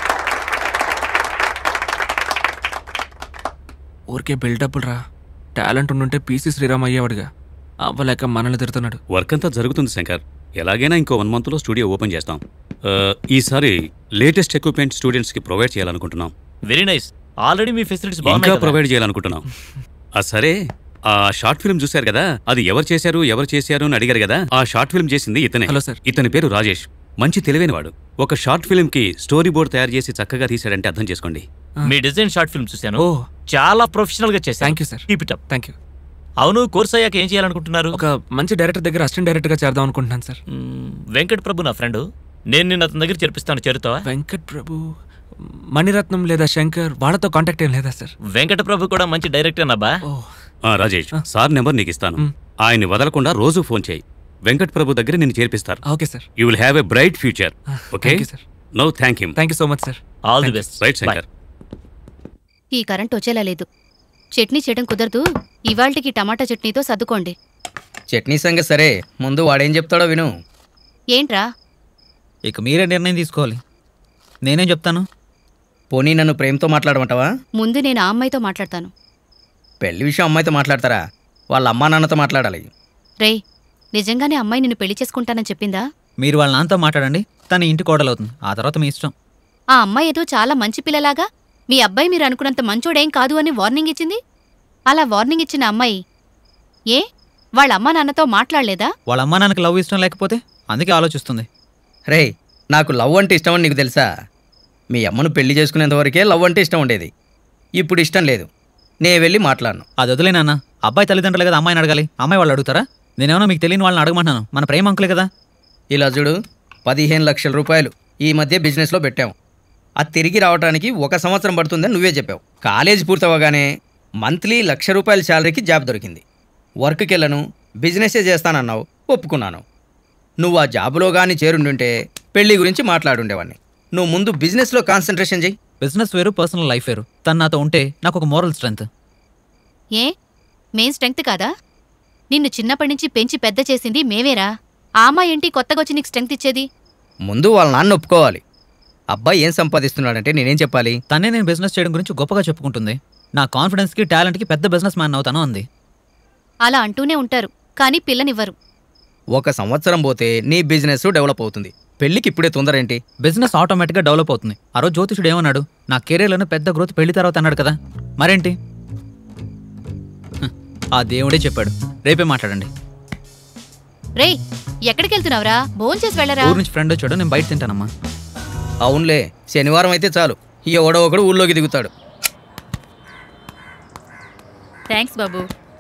ఊరికే బిల్డప్లు రా టాలెంట్ ఉండుంటే పీసీ శ్రీరామ్ అయ్యేవాడుగా అవ్వలేక మనల్ని తిడుతున్నాడు వర్క్ అంతా జరుగుతుంది శంకర్ ఎలాగైనా ఇంకో వన్ మంత్లో స్టూడియో ఓపెన్ చేస్తాం ఆ, ఈసారి లేటెస్ట్ ఎక్విప్మెంట్ స్టూడెంట్స్కి ప్రొవైడ్ చేయాలనుకుంటున్నాం వెరీ నైస్ ఆల్రెడీ మీ ఫెసిలిటీస్ ఇంకా బాగున్నాయి కదా? ప్రొవైడ్ చేయాలనుకుంటున్నాం ఆ సరే ఆ షార్ట్ ఫిల్మ్ చూశారు కదా అది ఎవరు చేశారు ఎవరు చేశారు అని అడిగారు కదా ఆ షార్ట్ ఫిల్మ్ చేసింది ఇతనే హలో సార్ ఇతని పేరు రాజేష్ మంచి తెలివైనవాడు ఒక షార్ట్ ఫిల్మ్ కి స్టోరీ బోర్డ్ తయారు చేసి చక్కగా తీశాడంటే అర్థం చేసుకోండి మీ డిజైన్ షార్ట్ ఫిల్మ్ చూశాను చాలా ప్రొఫెషనల్ గా చేశాను thank you sir keep it up thank you అవును కోర్స్ అయ్యాక ఏం చేయాలనుకుంటున్నారు ఒక మంచి డైరెక్టర్ దగ్గర అసిస్టెంట్ డైరెక్టర్గా చేద్దాం అనుకుంటున్నాను సార్ వెంకట్ ప్రభు నా ఫ్రెండ్ నేను నిన్న అతని దగ్గర చేర్పిస్తాను చేరుతావా వెంకట్ ప్రభు మణిరత్నం లేదా శంకర్ వాళ్ళతో కాంటాక్ట్ ఏం లేదా సార్ వెంకట ప్రభు కూడా మంచి డైరెక్టర్ అబ్బా ఆ, రాజేష్ సార్ నెంబర్ నీకు ఇస్తాను ఆయన్ని వదలకుండా రోజు ఫోన్ చేయి వెంకట్ ప్రభు దగ్గర నిన్ను చేర్పిస్తారు okay sir you will have a bright future okay thank you, sir. No thank you thank you so much sir all the best right Shankar ఈ కరెంట్ వచ్చేలా లేదు చట్నీ చేయడం కుదరదు ఇవాల్టికి టమాటా చట్నీతో సర్దుకోండి చట్నీ సంగతి సరే ముందు వాడేం చెప్తాడో విను ఏంట్రా ఇక మీరే నిర్ణయం తీసుకోవాలి నేనేం చెప్తాను పోనీ నన్ను ప్రేమతో మాట్లాడమంటావా ముందు నేను ఆ అమ్మాయితో మాట్లాడతాను పెళ్లి విషయం అమ్మాయితో మాట్లాడతారా వాళ్ళ అమ్మా నాన్నతో మాట్లాడాలి రేయ్ నిజంగానే అమ్మాయి నిన్ను పెళ్లి చేసుకుంటానని చెప్పిందా మీరు వాళ్ళ నాన్నతో మాట్లాడండి తన ఇంటి కోడలవుతుంది ఆ తర్వాత మీ ఇష్టం ఆ అమ్మాయి ఏదో చాలా మంచి పిల్లలాగా మీ అబ్బాయి మీరు అనుకున్నంత మంచోడేం కాదు అని వార్నింగ్ ఇచ్చింది అలా వార్నింగ్ ఇచ్చిన అమ్మాయి ఏ వాళ్ళ అమ్మా నాన్నతో మాట్లాడలేదా వాళ్ళ అమ్మా నాన్నకి లవ్ ఇష్టం లేకపోతే అందుకే ఆలోచిస్తుంది రే నాకు లవ్ అంటే ఇష్టం అని నీకు తెలుసా మీ అమ్మను పెళ్లి చేసుకునేంత వరకే లవ్ అంటే ఇష్టం ఉండేది ఇప్పుడు ఇష్టం లేదు నే వెళ్ళి మాట్లాడను అది వదిలేనన్నా అబ్బాయి తల్లిదండ్రులు కదా అమ్మాయిని అడగాలి అమ్మాయి వాళ్ళు అడుగుతారా నేనేమన్నా మీకు తెలియని వాళ్ళని అడగమంటున్నాను మన ప్రేమ అంకులే కదా ఇలా చూడు పదిహేను లక్షల రూపాయలు ఈ మధ్య బిజినెస్లో పెట్టాము అది తిరిగి రావడానికి ఒక సంవత్సరం పడుతుందని నువ్వే చెప్పావు కాలేజ్ పూర్తవగానే మంత్లీ లక్ష రూపాయల శాలరీకి జాబ్ దొరికింది వర్క్కి వెళ్ళను బిజినెసే చేస్తానన్నావు ఒప్పుకున్నాను నువ్వు ఆ జాబులో కానీ చేరుండుంటే పెళ్లి గురించి మాట్లాడుండేవాడిని నువ్వు ముందు బిజినెస్లో కాన్సన్ట్రేషన్ చేయి బిజినెస్ వేరు పర్సనల్ లైఫ్ వేరు తను నాతో ఉంటే నాకు ఒక మోరల్ స్ట్రెంత్ ఏ మేం స్ట్రెంగ్త్ కాదా నిన్ను చిన్నప్పటి నుంచి పెంచి పెద్ద చేసింది మేవేరా ఆ అమ్మాయి ఏంటి కొత్తగా వచ్చి నీకు స్ట్రెంగ్త్ ఇచ్చేది ముందు వాళ్ళ నాన్న ఒప్పుకోవాలి అబ్బాయి ఏం సంపాదిస్తున్నాడంటే నేనేం చెప్పాలి తనే నేను బిజినెస్ చేయడం గురించి గొప్పగా చెప్పుకుంటుంది నా కాన్ఫిడెన్స్కి టాలెంట్కి పెద్ద బిజినెస్ మ్యాన్ అవుతాను అంది అలా అంటూనే ఉంటారు కానీ పిల్లనివ్వరు ఒక సంవత్సరం పోతే నీ బిజినెస్ డెవలప్ అవుతుంది పెళ్ళికి ఇప్పుడే తొందర ఏంటి బిజినెస్ ఆటోమేటిక్గా డెవలప్ అవుతుంది ఆ రోజు జ్యోతిషుడు ఏమన్నాడు నా కెరీర్లోనే పెద్ద గ్రోత్ పెళ్లి తర్వాత అన్నాడు కదా మరేంటి హ, ఆ దేవుడే చెప్పాడు రేపే మాట్లాడండి రేయ్ ఎక్కడికి వెళ్తున్నావురా భోంచేసి వెళ్ళరా ఊరు నుంచి ఫ్రెండ్ వచ్చాడు నేను బయట తింటానమ్మా అవునులే శనివారం అయితే చాలు ఎవడో ఒకడు ఊళ్ళోకి దిగుతాడు థ్యాంక్స్ బాబు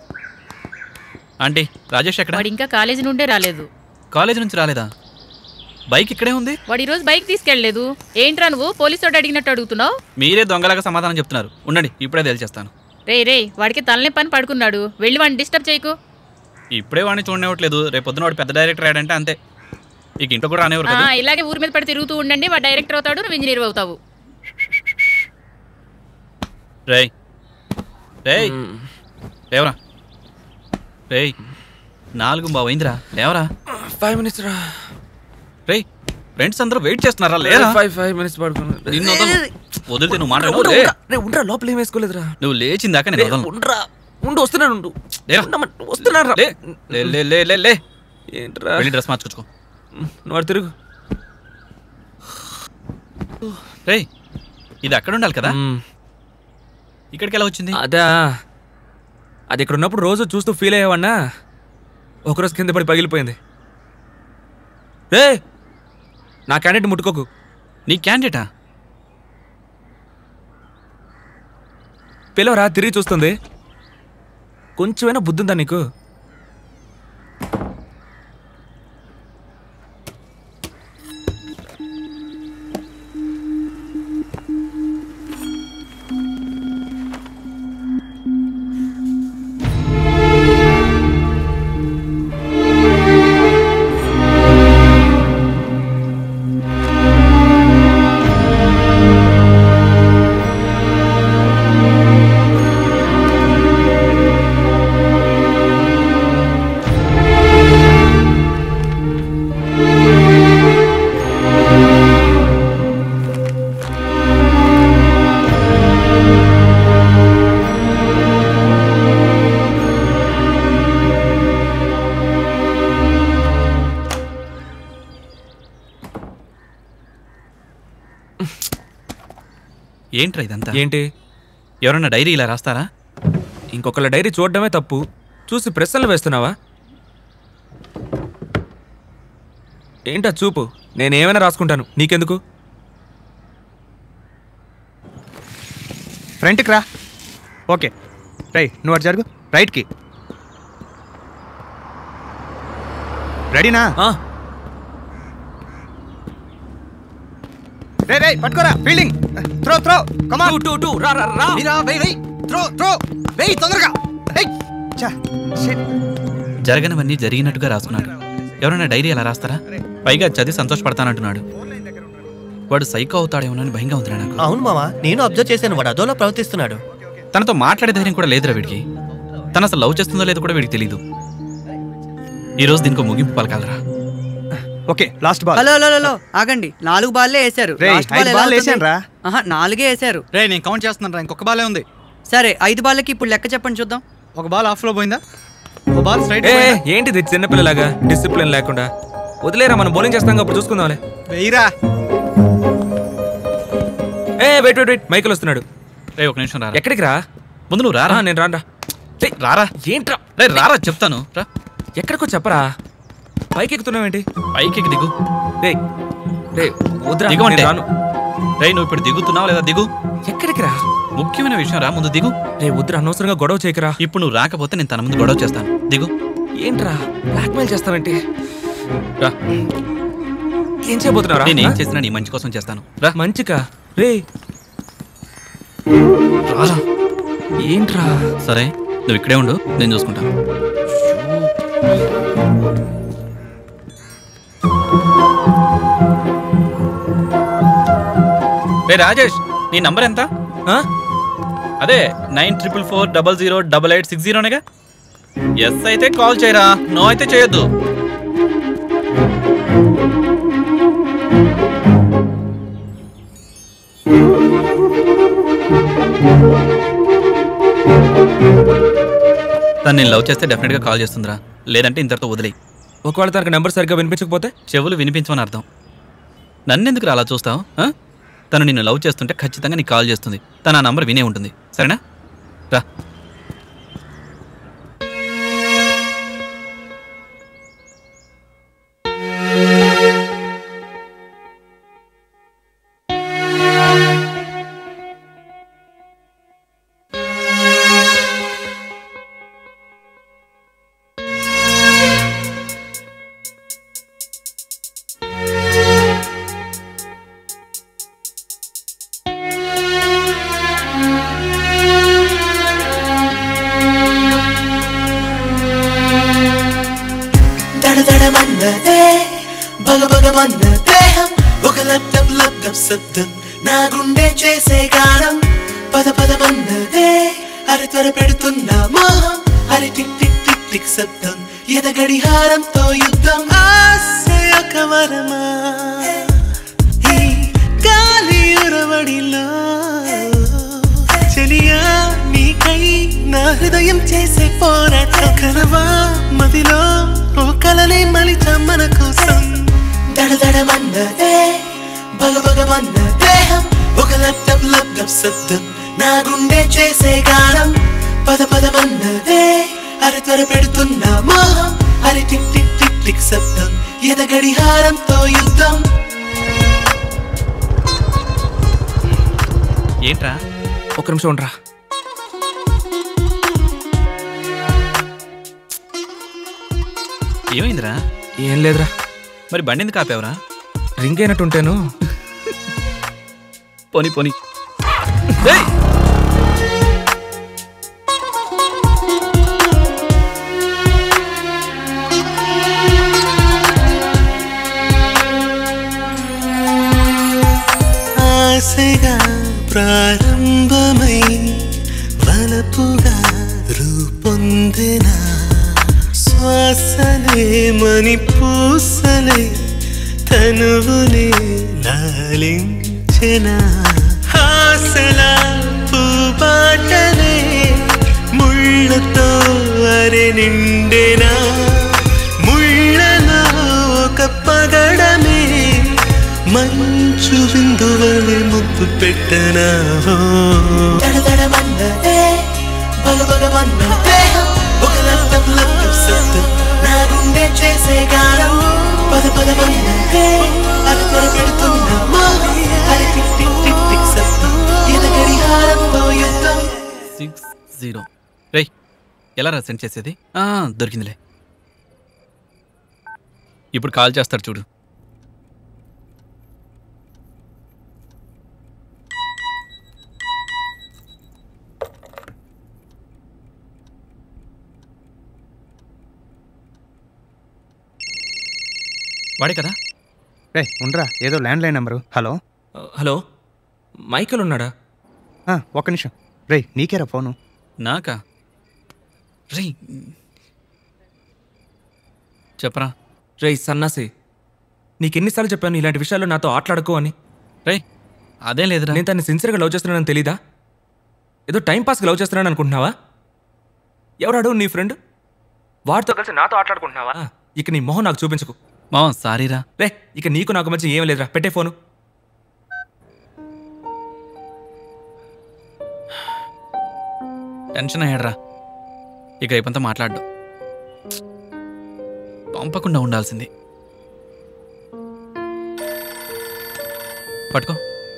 ఆంటీ రాజేష్ ఎక్కడ వాడు ఇంకా కాలేజీ నుండే రాలేదు కాలేజ్ నుంచి రాలేదా బైక్ ఇక్కడే ఉంది వాడు ఈరోజు బైక్ తీసుకెళ్ళలేదు ఏంట్రా నువ్వు పోలీసు వాడు అడిగినట్టు అడుగుతున్నావు మీరే దొంగలాగా సమాధానం చెప్తున్నారు ఉండండి ఇప్పుడే తేల్చేస్తాను రే రే వాడికి తలనే పని పడుకున్నాడు వెళ్ళి వాడిని డిస్టర్బ్ చేయకు ఇప్పుడే వాడిని చూడనివ్వట్లేదు రేపు పొద్దున వాడు పెద్ద డైరెక్టర్ అయ్యాడంటే అంతే ఇక ఇంట్లో కూడా రానివ్వరు ఆ, కదా ఇలాగే ఊరి మీద పడి తిరుగుతూ ఉండండి వాడు డైరెక్టర్ అవుతాడు నువ్వు ఇంజనీర్ అవుతావు రేయ్ రేయ్ లేవరా రేయ్ నాలుగు బావైందిరా లేవరా ఫైవ్ మినిట్స్ రా రేయ్ ఫ్రెండ్స్ అందరూ వెయిట్ చేస్తున్నారా లేరా ఫైవ్ ఫైవ్ మినిట్స్ పడుకున్నా నిన్ను వదలను. వదిలితే నువ్వు మాట్లాడు ఉండు, లే. ఉండు. రే ఉండరా లోపల ఏం వేసుకోలేదురా నువ్వు లేచిందాక నేను రే, వదలను. ఉండరా ఉండు వస్తున్నాను ఉండు లేరా. ఉండమని- వస్తున్నాను రా లే. లే, లే, లే, లే, లే. ఏంట్రా వెళ్ళి డ్రెస్ మార్చుకోవచ్చు నువ్వు అటు తిరుగు రేయ్ ఇది అక్కడ ఉండాలి కదా ఇక్కడికి ఎలా వచ్చింది అదా అది ఇక్కడ ఉన్నప్పుడు రోజు చూస్తూ ఫీల్ అయ్యేవన్నా ఒకరోజు కింద పడి పగిలిపోయింది రే నా క్యాండిడేట్ ముట్టుకోకు నీ క్యాండిడేటా పిలవరా తిరిగి చూస్తుంది కొంచెమైనా బుద్ధి ఉందా నీకు ఏంట్రా ఇదంతా ఏంటి ఎవరన్నా డైరీ ఇలా రాస్తారా ఇంకొకళ్ళ డైరీ చూడడమే తప్పు చూసి ప్రశ్నలు వేస్తున్నావా ఏంటా చూపు నేనేమైనా రాసుకుంటాను నీకెందుకు ఫ్రంట్కి రా ఓకే రై నువ్వు అటు జరుగు రైట్కి రెడీనా రే రే పట్టుకోరా fielding throw throw come on two two రా రా రా మీరా వెయ్ వెయ్ త్రో త్రో వెయ్ తొందరగా ఏయ్ చా షిట్ జరగనివన్నీ జరిగినట్టుగా రాసుకున్నాడు ఎవరైనా డైరీ అలా రాస్తారా పైగా చదివి సంతోషపడతానంటున్నాడు వాడు సైకో అవుతాడేమోనని భయంగా ఉందిరా నాకు అవును మావా నేను అబ్జర్వ్ చేశాను వాడు అదోలా ప్రవర్తిస్తున్నాడు తనతో మాట్లాడే ధైర్యం కూడా లేదురా వీడికి తను అసలు లవ్ చేస్తుందో లేదో కూడా వీడికి తెలియదు ఈ రోజు దీనికి ఒక ముగింపు పలకాలరా okay last ball hello hello hello ఆగండి నాలుగు బాల్లే వేశారు రేయ్, లాస్ట్ బాల్ ఐదు ఎలా బాల్ అవుతుంది? వేశానురా. ఆహా, నాలుగే వేశారు రే నేను కౌంట్ చేస్తున్నాను రా ఇంకొక బాలే ఉంది సరే ఐదు బాల్లకి ఇప్పుడు లెక్క చెప్పండి చూద్దాం ఒక బాల్ ఆఫ్ లో పోయిందా ఒక బాల్ స్ట్రైట్ ఏ ఏంటిది చిన్నపిల్లలాగా డిసిప్లిన్ లేకుండా వదిలేరా మనం బౌలింగ్ చేస్తాం అప్పుడు చూసుకుందాంలే వెయ్యిరా ఏ వెయిట్ వెయిట్ వెయిట్ మైకిల్ వస్తున్నాడు రే ఒక నిమిషం రారా ఎక్కడికి రా ముందు నువ్వు రారా ఆ, నేను రాను రా ఏయ్, రారా ఏంట్రా రే రారా చెప్తాను రా ఎక్కడికో చెప్పరా పైకి ఎక్కుతున్నావేంటి పైకి ఎక్కి దిగు రే రే వద్దురా దిగమంటే నేను రాను రే నువ్వు ఇప్పుడు దిగుతున్నావు లేదా దిగు ఎక్కడికి రా ముఖ్యమైన విషయం రా ముందు దిగు రే వద్దురా అనవసరంగా గొడవ చేయకరా ఇప్పుడు నువ్వు రాకపోతే నేను తన ముందు గొడవ చేస్తాను దిగు ఏంట్రా బ్లాక్మెయిల్ చేస్తావేంటి రా ఏం చేయబోతున్నావురా నేను ఏం ఆ? చేసినా నీ మంచి కోసం చేస్తాను రా మంచిగా రే రారా ఏంట్రా సరే నువ్వు ఇక్కడే ఉండు నేను చూసుకుంటాను రే రాజేష్ నీ నంబర్ ఎంత ఆ? అదే nine triple four double zero double eight six జీరోనేగా ఎస్ అయితే కాల్ చేయరా నో అయితే చేయొద్దు తను నేను లవ్ చేస్తే డెఫినెట్గా కాల్ చేస్తుందిరా లేదంటే ఇంతటితో వదిలేయి ఒకవేళ తనకు నెంబర్ సరిగ్గా వినిపించకపోతే చెవులు వినిపించమని అర్థం నన్నెందుకు అలా చూస్తావు ఆ? తను నిన్ను లవ్ చేస్తుంటే ఖచ్చితంగా నీకు కాల్ చేస్తుంది తను ఆ నంబర్ వినే ఉంటుంది సరేనా రా దడదడమన్నదే బగబగమన్న దేహం ఒక లబ్దం లబ్దం శబ్దం నా గుండె చేసే గానం పద పదమన్నదే అరి త్వర పెడుతున్న మోహం అరి టిక్ టిక్ టిక్ టిక్ శబ్దం ఎద గడిహారంతో యుద్ధం ఆశయ కవరమా ఈ గాలి ఉరవడిలో చెలియా నీకై నా హృదయం చేసే పోరాటం కలవా మదిలో ఓ కలలే మలిచా మన కోసం దడదడమన్నదే బగబగమన్న దేహం ఒక లబ్దం లబ్దం శబ్దం నా గుండె చేసే గానం పద పదమన్నదే అరి త్వర పెడుతున్న మోహం అరి టిక్ టిక్ టిక్ టిక్ శబ్దం ఎద గడిహారంతో యుద్ధం ఏంట్రా ఒక నిమిషం ఉండరా ఏమైందిరా ఏం లేదురా మరి బండి ఎందుకు ఆపావురా రింగ్ అయినట్టుంటేను పోనీ పోనీ ఆశగా ప్రారంభమై వలపుగా రూపొందిన శ్వాసలే మని పూసలే తనువునే లాలించిన ఆశల పూబాటలే ముళ్ళతో అరె నిండెనా ముళ్ళలో ఒక పగడమే మంచు బిందువలే ముద్దు పెట్టనా దడదడమన్నదే బగబగమన్న దేహం ఒక లబ్దం లబ్దం శబ్దం నా గుండె చేసే గానం పద పదమన్నదే అది త్వర పెడుతున్న మోహం అది టిక్ టిక్ టిక్ టిక్ శబ్దం ఇది గడిహారంతో యుద్ధం సిక్స్ జీరో రేయ్ ఎలా రా సెండ్ చేసేది ఆ, దొరికిందిలే ఇప్పుడు కాల్ చేస్తాడు చూడు వాడే కదా రే ఉండరా ఏదో landline number hello hello Michael ఉన్నాడా ఆ, ఒక్క నిమిషం రే నీకేరా ఫోను నాకా రే చెప్పరా రే సన్నాసి నీకెన్నిసార్లు చెప్పాను ఇలాంటి విషయాల్లో నాతో ఆటలాడుకో అని రే అదేం లేదురా నేను తన్ని సిన్సియర్గా లవ్ చేస్తున్నానని తెలీదా ఏదో టైం పాస్కి లవ్ చేస్తున్నాను అనుకుంటున్నావా ఎవరాడు నీ ఫ్రెండ్ వాడితో కలిసి నాతో ఆటలాడుకుంటున్నావా ఇక నీ మొహం నాకు చూపించకు మామ సారీరా రే ఇక నీకు నాకు మధ్య ఏం లేదురా పెట్టే ఫోను టెన్షన్ అయ్యాడ్రా ఇక రేపంతా మాట్లాడ్డు పంపకుండా ఉండాల్సింది పట్టుకో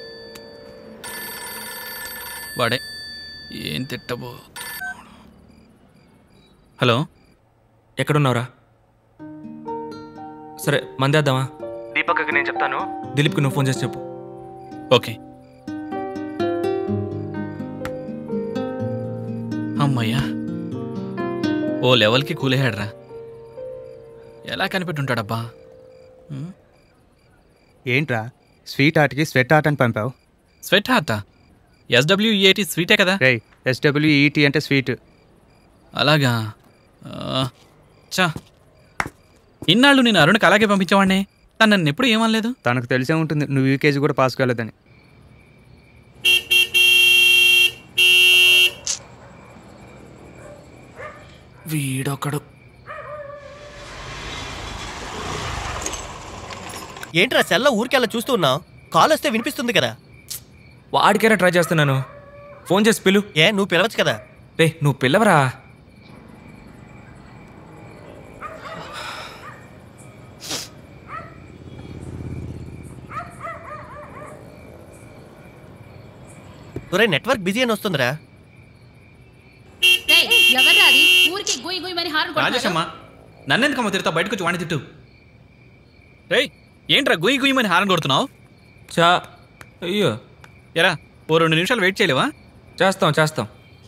వాడే ఏం తిట్టబో హలో ఎక్కడున్నావురా సరే మందేద్దామా దీపక్కి నేను చెప్తాను దిలీప్కి నువ్వు ఫోన్ చేసి చెప్పు ఓకే అమ్మయ్యా ఓ లెవెల్కి కూలేహాడ్రా ఎలా కనిపెట్టుంటాడబ్బా ఉమ్, ఏంట్రా స్వీట్ ఆర్ట్కి స్వెట్ ఆర్ట్ అని పంపావు స్వెట్ హార్టా ఎస్డబ్ల్యూఈఏటి స్వీటే కదా రే ఎస్డబ్ల్యూఈటీ అంటే స్వీట్ అలాగా ఆ, చా ఇన్నాళ్ళు నేను అరుణ్కి అలాగే పంపించేవాడిని తను నన్ను ఎప్పుడు ఏమనలేదు తనకు తెలిసే ఉంటుంది నువ్వు యూకేజీ కూడా పాస్ కాలేదని వీడొకడు ఏంట్రా సెల్ల ఊరికెళ్ళ చూస్తూ ఉన్నావు కాల్ వస్తే వినిపిస్తుంది కదా వాడికేరా ట్రై చేస్తున్నాను ఫోన్ చేసి పిలు ఏ నువ్వు పిలవచ్చు కదా రే నువ్వు పిల్లవరా ఒరే నెట్వర్క్ బిజీ అని వస్తుందిరా ఎవర్రా అది ఊరికి గుయ్ గుయ్ మరి హారన్ రాజేష్ అమ్మా నన్నెందుకమ్మా తిడతా బయటకు వచ్చి వాణి తిట్టు రేయ్ ఏంట్రా గుయ్యి గుయ్యమని హారం కొడుతున్నావు చా అయ్యో ఎరా ఓ రెండు నిమిషాలు వెయిట్ చేయలేవా చేస్తాం చేస్తాం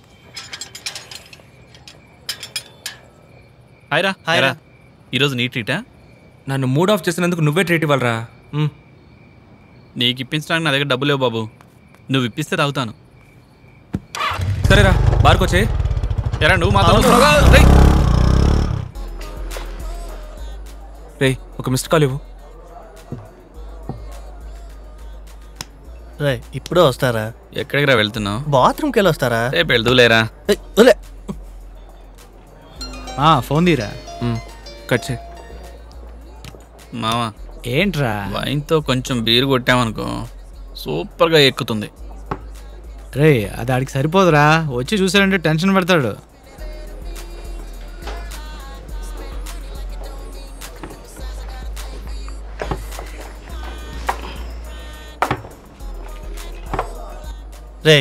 హాయ్రా హాయ్ రా. హాయ్రా ఈరోజు నీ ట్రీటా నన్ను మూడ్ ఆఫ్ చేసినందుకు నువ్వే ట్రీట్ ఇవ్వాలరా ఉమ్. నీకు ఇప్పించడానికి నా దగ్గర డబ్బు లేవు బాబు నువ్వు ఇప్పిస్తే తాగుతాను సరేరా బార్కొచ్చే ఎరా నువ్వు మాత్రం అవును. రే ఒక మిస్డ్ కాల్ ఇవ్వు రే ఇప్పుడే వస్తారా ఎక్కడికి రా వెళ్తున్నావు బాత్రూమ్కి వెళ్ళి వస్తారా రేపు వెళ్దూలేరా ఏయ్, వదిలే. ఫోన్ తీరా కట్ చేయి మావా ఏంట్రా వైన్తో కొంచెం బీరు కొట్టామనుకో సూపర్గా ఎక్కుతుంది రే అది ఆడికి సరిపోదురా వచ్చి చూసారంటే టెన్షన్ పడతాడు రే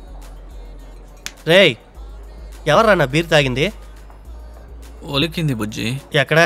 రే ఎవర్రా నా బీర్ తాగింది ఒలికింది బుజ్జి ఎక్కడా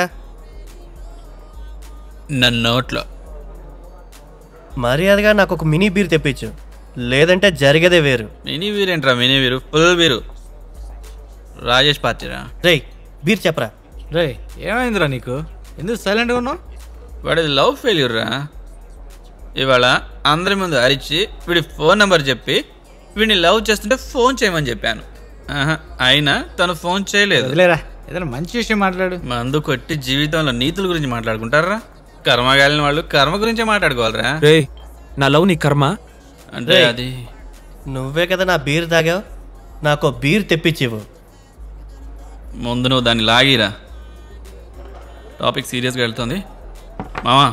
నన్ను నోట్లో మర్యాదగా నాకు ఒక మినీ బీర్ తెప్పించు లేదంటే జరిగేదే వేరు మినీ వీరు ఏంట్రా మినీ వీరు ఫుల్ వీరు రాజేష్ పార్టీరా రేయ్ బీర్ చెప్పరా రే ఏమైందిరా నీకు ఎందుకు సైలెంట్గా ఉన్నావు వాడిది లవ్ ఫెయిల్యూర్ రా ఇవాళ అందరి ముందు అరిచి వీడి ఫోన్ నెంబర్ చెప్పి వీడిని లవ్ చేస్తుంటే ఫోన్ చేయమని చెప్పాను ఆహా, అయినా తను ఫోన్ చేయలేదు వదిలేరా ఏదైనా మంచి విషయం మాట్లాడు మందు కొట్టి జీవితంలో నీతుల గురించి మాట్లాడుకుంటారా కర్మగాలిన వాళ్ళు కర్మ గురించే మాట్లాడుకోవాలరా రే నా లవ్ నీ కర్మ అంటే రేయ్, అది నువ్వే కదా నా బీర్ తాగావు నాకు బీర్ తెప్పించివు ముందు నువ్వు దాన్ని లాగిరా టాపిక్ సీరియస్గా వెళ్తుంది మామా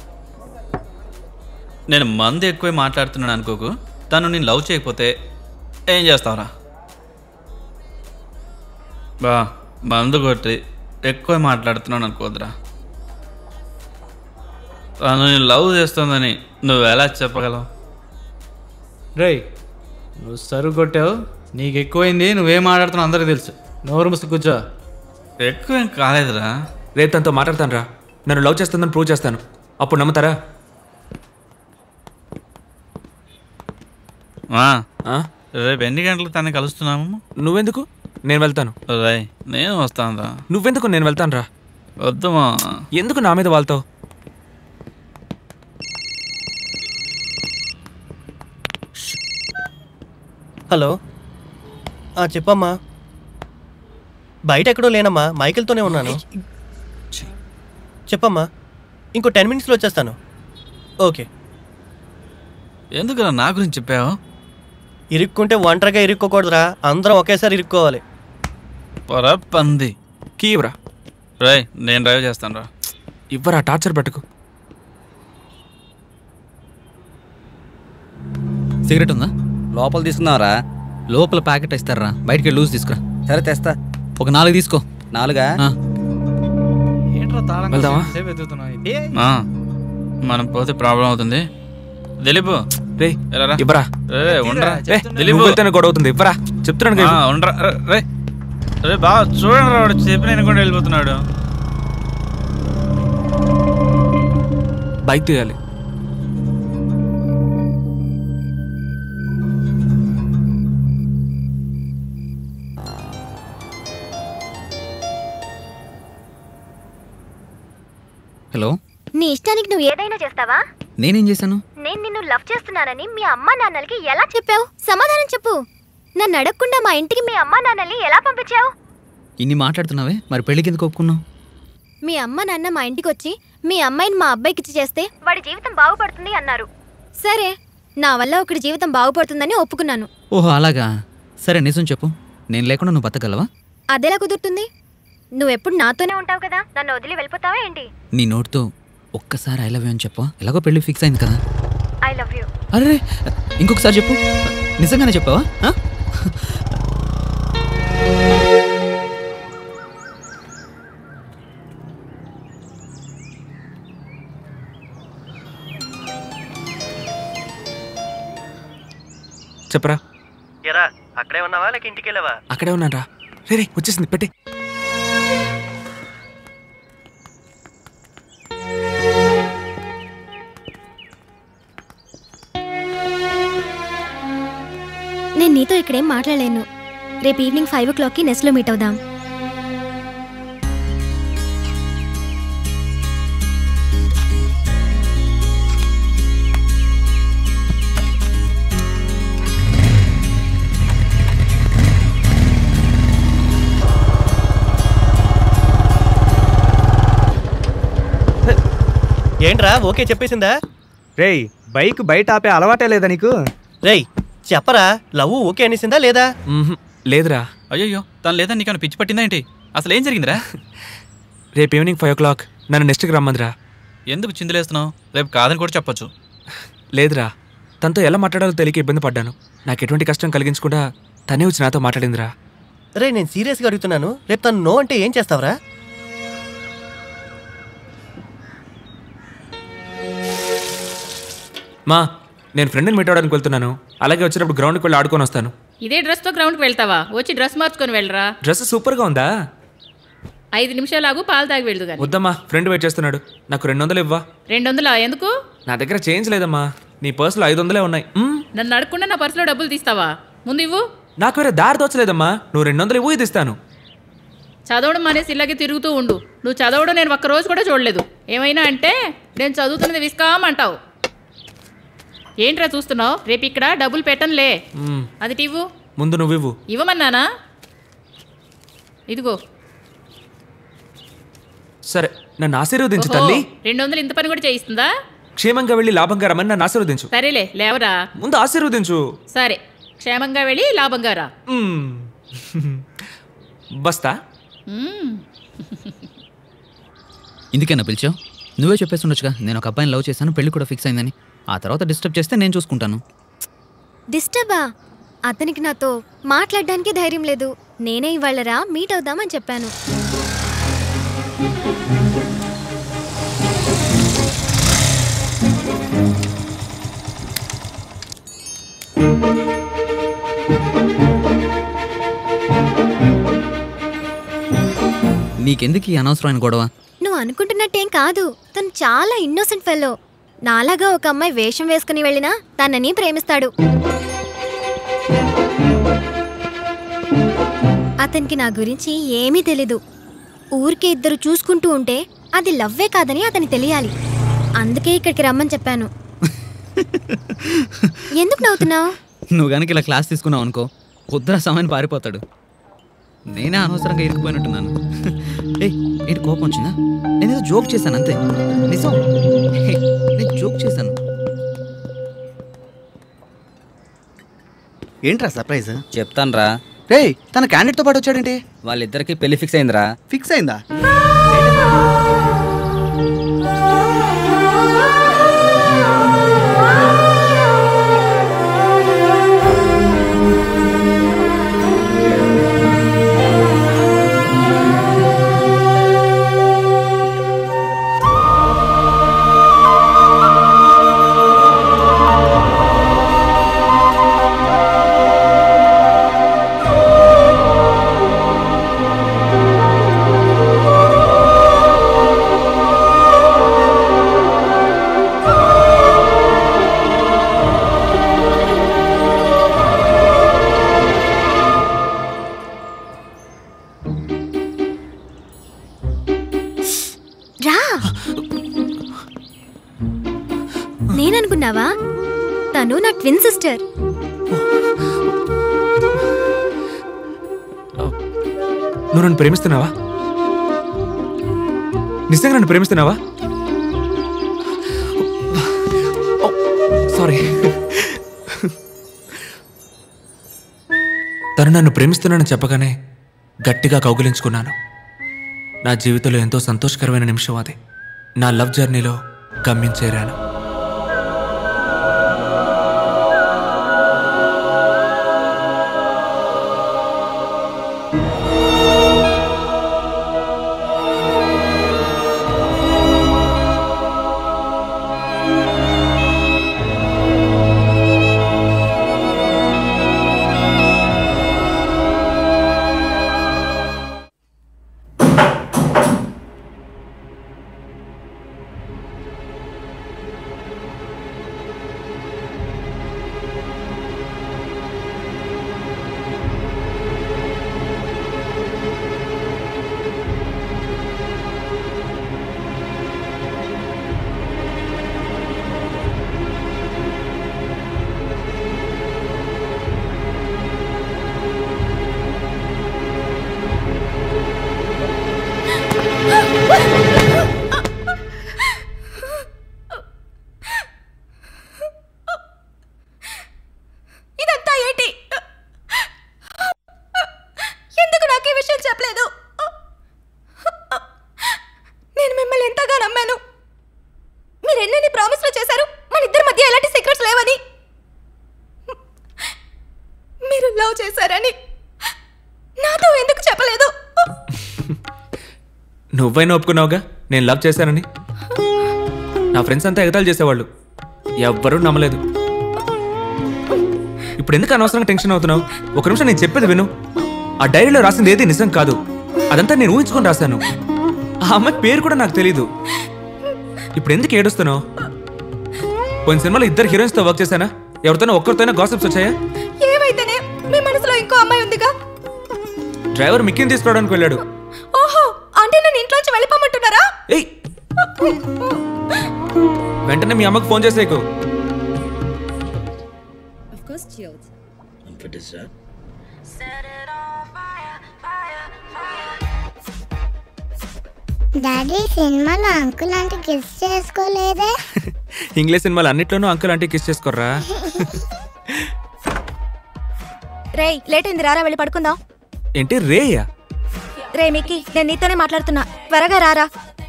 నేను మందు ఎక్కువే మాట్లాడుతున్నాను అనుకోకు తను నేను లవ్ చేయకపోతే ఏం చేస్తావురా బా మందు కొట్టి ఎక్కువ మాట్లాడుతున్నాను అనుకోద్రా తను నేను లవ్ చేస్తుందని నువ్వు ఎలా చెప్పగలవు రేయ్ నువ్వు సరుకు కొట్టావు నీకు ఎక్కువైంది నువ్వేం మాట్లాడుతున్నావు అందరికీ తెలుసు నోరు ముసు కూర్చో ఎక్కువేం కాలేదురా రేపు తనతో మాట్లాడతాను రా నన్ను లవ్ చేస్తుందని ప్రూవ్ చేస్తాను అప్పుడు నమ్ముతారా ఆ, ఆ? రేపు ఎన్ని గంటలకు తనని కలుస్తున్నాము నువ్వెందుకు నేను వెళ్తాను రై నేను వస్తాను రా నువ్వెందుకు నేను వెళ్తాను రా వద్దుమా ఎందుకు నా మీద వాళ్తావు హలో ఆ, చెప్పమ్మా బయట ఎక్కడో లేనమ్మా మైకిల్తోనే ఉన్నాను చెప్పమ్మా ఇంకో టెన్ మినిట్స్లో వచ్చేస్తాను ఓకే ఎందుకురా నా గురించి చెప్పావు ఇరుక్కుంటే ఒంటరిగా ఇరుక్కోకూడదురా అందరం ఒకేసారి ఇరుక్కోవాలి పొర పంది కీవరా రై నేను డ్రైవ్ చేస్తాను రా ఇవ్వరా టార్చర్ పెట్టకు సిగరెట్ ఉందా లోపల తీసుకున్నావరా లోపల ప్యాకెట్ ఇస్తారా బయటికి వెళ్ళి లూజ్ తీసుకురా సరే తెస్తా ఒక నాలుగు తీసుకో నాలుగా ఆ. ఏంట్రా తాళం వెళ్దామా? సేపు వెతుకుతున్నావు ఏ ఆ, మనం పోతే ప్రాబ్లం అవుతుంది దిలీప్ రే ఎలా రా? ఇవ్వరా రే, ఉండరా రే దిలీప్ నువ్వు వెళ్తేనే గొడవ అవుతుంది ఇవ్వరా చెప్తున్నాను ఆ, కదా ఉండరా రే, రే రే బావ చూడండి వాడు చెప్పి నేను కూడా వెళ్ళిపోతున్నాడు బైక్ తీయాలి హలో నీ ఇష్టానికి నువ్వు ఏదైనా చేస్తావా నేనేం చేశాను నేను నిన్ను లవ్ చేస్తున్నానని మీ అమ్మా నాన్నలకి ఎలా చెప్పావు సమాధానం చెప్పు నన్ను అడగకుండా మా ఇంటికి మీ అమ్మా నాన్నల్ని ఎలా పంపించావు ఇన్ని మాట్లాడుతున్నావే మరి పెళ్ళికి ఎందుకు ఒప్పుకున్నావు మీ అమ్మ నాన్న మా ఇంటికి వచ్చి మీ అమ్మాయిని మా అబ్బాయికి ఇచ్చి చేస్తే వాడి జీవితం బాగుపడుతుంది అన్నారు సరే నా వల్ల ఒకటి జీవితం బాగుపడుతుందని ఒప్పుకున్నాను ఓహో అలాగా సరే నిజం చెప్పు నేను లేకుండా నువ్వు బతకగలవా అదెలా కుదురుతుంది నువ్వెప్పుడు నాతోనే ఉంటావు కదా నన్ను వదిలి వెళ్ళిపోతావా ఏంటి నీ నోటితో ఒక్కసారి ఐ లవ్ యూ అని చెప్పా ఎలాగో పెళ్లి ఫిక్స్ అయింది కదా ఐ లవ్ యూ అరే ఇంకొకసారి చెప్పు నిజంగానే చెప్పావా ఆ? చెప్పరా ఎరా అక్కడే ఉన్నావా లేక ఇంటికి వెళ్ళావా అక్కడే ఉన్నాను రా రే రే వచ్చేసింది పెట్టే నేను నీతో ఇక్కడేం మాట్లాడలేను రేపు ఈవినింగ్ ఫైవ్ ఓ క్లాక్కి నెస్ట్లో మీట్ అవుదాం ఏంట్రా ఓకే చెప్పేసిందా రేయ్ బైక్ బయట ఆపే అలవాటే లేదా నీకు రేయ్ చెప్పరా లవ్ ఓకే అనేసిందా లేదా లేదురా అయ్యయ్యో తను లేదా నీకు పిచ్చి పట్టిందా ఏంటి అసలు ఏం జరిగిందిరా రేపు ఈవినింగ్ ఫైవ్ ఓ క్లాక్ నన్ను నెక్స్ట్కి రమ్మందిరా ఎందుకు చిందులేస్తున్నావు రేపు కాదని కూడా చెప్పొచ్చు లేదురా తనతో ఎలా మాట్లాడాలో తెలియక ఇబ్బంది పడ్డాను నాకు ఎటువంటి కష్టం కలిగించకుండా తనే వచ్చి నాతో మాట్లాడిందిరా రే నేను సీరియస్గా అడుగుతున్నాను రేపు తను నో అంటే ఏం చేస్తావరా మా నేను ఫ్రెండ్ని మీట్ అవడానికి వెళ్తున్నాను అలాగే వచ్చినప్పుడు గ్రౌండ్కి వెళ్ళి ఆడుకొని వస్తాను ఇదే డ్రెస్తో గ్రౌండ్కి వెళ్తావా వచ్చి డ్రెస్ మార్చుకొని వెళ్ళరా డ్రెస్ సూపర్గా ఉందా ఐదు నిమిషాలాగు పాలు తాగి వెళ్దు కానీ వద్దమ్మా ఫ్రెండ్ వెయిట్ చేస్తున్నాడు నాకు రెండు వందలు ఇవ్వా రెండు వందలా ఎందుకు నా దగ్గర చేంజ్ లేదమ్మా నీ పర్సులో ఐదు వందలే ఉన్నాయి మ్మ్. నన్ను అడగకుండా నా పర్సులో డబ్బులు తీస్తావా ముందు ఇవ్వు నాకు వేరే దారి తోచలేదమ్మా నువ్వు రెండు వందలు ఇవ్వు ఇది ఇస్తాను చదవడం అనేసి ఇలాగే తిరుగుతూ ఉండు నువ్వు చదవడం నేను ఒక్క రోజు కూడా చూడలేదు ఏమైనా అంటే నేను చదువుతున్నది విస్కామంటావు ఏంట్రా చూస్తున్నావు రేపు ఇక్కడ డబ్బులు పెట్టనులే మ్మ్. అది ఇవ్వు ముందు నువ్వు ఇవ్వు ఇవ్వమన్నానా ఇదిగో సరే నన్ను ఆశీర్వదించు ఓహో, తల్లి రెండు వందలు ఇంత పని కూడా చేయిస్తుందా క్షేమంగా వెళ్ళి లాభంగా రమ్మని నన్ను ఆశీర్వదించు సరేలే లేవరా ముందు ఆశీర్వదించు సరే క్షేమంగా వెళ్ళి లాభంగా రా మ్మ్. బస్తా మ్మ్. ఇందుకేనా పిలిచావు నువ్వే చెప్పేసి ఉండొచ్చుగా నేను ఒక అబ్బాయిని లవ్ చేశాను పెళ్లి కూడా ఫిక్స్ అయిందని ఆ తర్వాత డిస్టర్బ్ చేస్తే నేను చూసుకుంటాను డిస్టర్బా అతనికి నాతో మాట్లాడడానికి ధైర్యం లేదు నేనే ఇవాళ రా మీట్ అవుదామని చెప్పాను నీకెందుకు ఈ అనవసరమైన గొడవ నువ్వు అనుకుంటున్నట్టేం కాదు తను చాలా ఇన్నోసెంట్ ఫెల్లో నాలాగా ఒక అమ్మాయి వేషం వేసుకుని వెళ్ళినా తనని ప్రేమిస్తాడు అతనికి నా గురించి ఏమీ తెలీదు ఊరికే ఇద్దరు చూసుకుంటూ ఉంటే అది లవ్వే కాదని అతని తెలియాలి అందుకే ఇక్కడికి రమ్మని చెప్పాను ఎందుకు నవ్వుతున్నావు నువ్వు కనుక ఇలా క్లాస్ తీసుకున్నావు అనుకో కుద్ర సమయం పారిపోతాడు నేనే అనవసరంగా ఇరుక్కుపోయినట్టున్నాను ఏయ్ ఏంటి కోపం వచ్చిందా నేను ఏదో జోక్ చేశాను అంతే నిజం హే, నేను జోక్ చేశాను ఏంట్రా సర్ప్రైజ్ చెప్తాను రా రే తన క్యాండిడేట్తో పాటు వచ్చాడేంటి వాళ్ళిద్దరికి పెళ్లి ఫిక్స్ అయిందిరా ఫిక్స్ అయిందా అనుకున్నావా తను నా ట్విన్ సిస్టర్ నువ్వు నన్ను ప్రేమిస్తున్నావా నిజంగా నన్ను ప్రేమిస్తున్నావా సారీ తను నన్ను ప్రేమిస్తున్నానని చెప్పగానే గట్టిగా కౌగిలించుకున్నాను నా జీవితంలో ఎంతో సంతోషకరమైన నిమిషం అది నా లవ్ జర్నీలో గమ్యం చేరాను ఇదంతా ఏంటి ఎందుకు నాకు ఈ విషయం చెప్పలేదు నేను మిమ్మల్ని ఎంతగా నమ్మాను మీరు ఎన్నెన్ని ప్రామిస్లు చేశారు మన ఇద్దరి మధ్య ఎలాంటి సీక్రెట్స్ లేవని మీరు లవ్ చేశారని నాతో ఎందుకు చెప్పలేదు నువ్వైనా ఒప్పుకున్నావుగా నేను లవ్ చేశానని నా ఫ్రెండ్స్ అంతా ఎగతాలు చేసేవాళ్ళు ఎవ్వరూ నమ్మలేదు ఇప్పుడు ఎందుకు అనవసరంగా టెన్షన్ అవుతున్నావు ఒక నిమిషం నేను చెప్పేది విను ఆ డైరీలో రాసింది ఏది నిజం కాదు అదంతా నేను ఊహించుకొని రాశాను ఆ అమ్మాయి పేరు కూడా నాకు తెలీదు ఇప్పుడు ఎందుకు ఏడుస్తున్నావు పోయిన సినిమాలో ఇద్దరు హీరోయిన్స్తో వర్క్ చేశానా ఎవరితోనో ఒక్కరితోనే గాసిప్స్ వచ్చాయా ఏమైతేనే మీ మనసులో ఇంకో అమ్మాయి ఉందిగా డ్రైవర్ మిక్కిని తీసుకురావడానికి వెళ్ళాడు ఓహో అంటే నేను ఇంట్లోంచి వెళ్ళిపోమంటున్నారా ఏయ్ వెంటనే మీ అమ్మకు ఫోన్ చేసేకు Of course, chilled. And for dessert? Daddy సినిమాలో అంకుల్ అంటే కిస్ చేసుకోలేదే ఇంగ్లీష్ సినిమాలు అన్నిట్లోనూ అంకుల్ అంటే కిస్ చేసుకోర్రా రేయ్ లేట్ అయింది రారా వెళ్ళి పడుకుందాం ఏంటి రేయా రే మిక్కీ నేను నీతోనే మాట్లాడుతున్నా త్వరగా రారా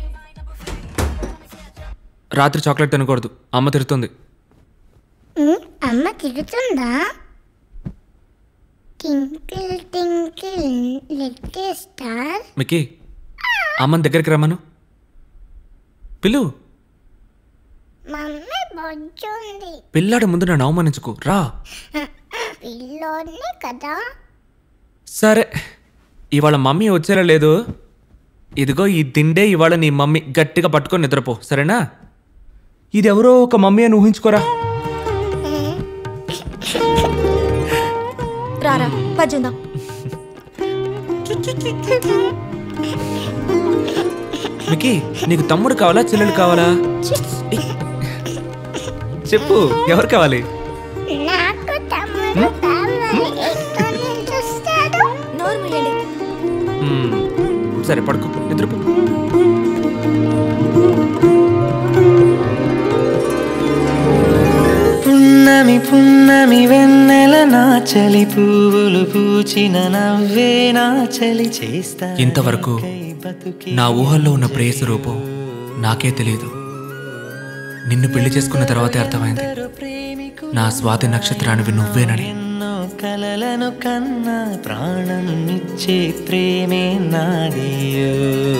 రాత్రి చాక్లెట్ తినకూడదు అమ్మ తిడుతుంది ఉమ్, అమ్మ తిడుతుందా twinkle twinkle little star Mickey అమ్మని దగ్గరికి రమ్మను పిలు మమ్మీ బొజ్జుంది పిల్లాడి ముందు నన్ను అవమానించుకో రా పిల్లోనే కదా సరే ఇవాళ మమ్మీ వచ్చేలా లేదు ఇదిగో ఈ దిండే ఇవాళ నీ మమ్మీ గట్టిగా పట్టుకొని నిద్రపో సరేనా ఇది ఎవరో ఒక మమ్మీ అని ఊహించుకోరా రారా పజ్జుందాం మిక్కీ నీకు తమ్ముడు కావాలా చెల్లెలు కావాలా ఏయ్. చెప్పు ఎవరు కావాలి నాకు తమ్ముడు కావాలి ఎక్కడి నుంచి వస్తాడు నోరు మూయండి మ్మ్. సరే పడుకో నిద్రపో పున్నమి పున్నమి వెన్నెల నా చలి పువ్వులు పూచిన నవ్వే నా చలి చేస్తా ఇంతవరకు నా ఊహల్లో ఉన్న ప్రేయస రూపం నాకే తెలియదు నిన్ను పెళ్లి చేసుకున్న తర్వాతే అర్థమైంది నా స్వాతి నక్షత్రానివి నువ్వేనని ఎన్నో కలలను కన్నా ప్రాణం ఇచ్చే ప్రేమే నాదియో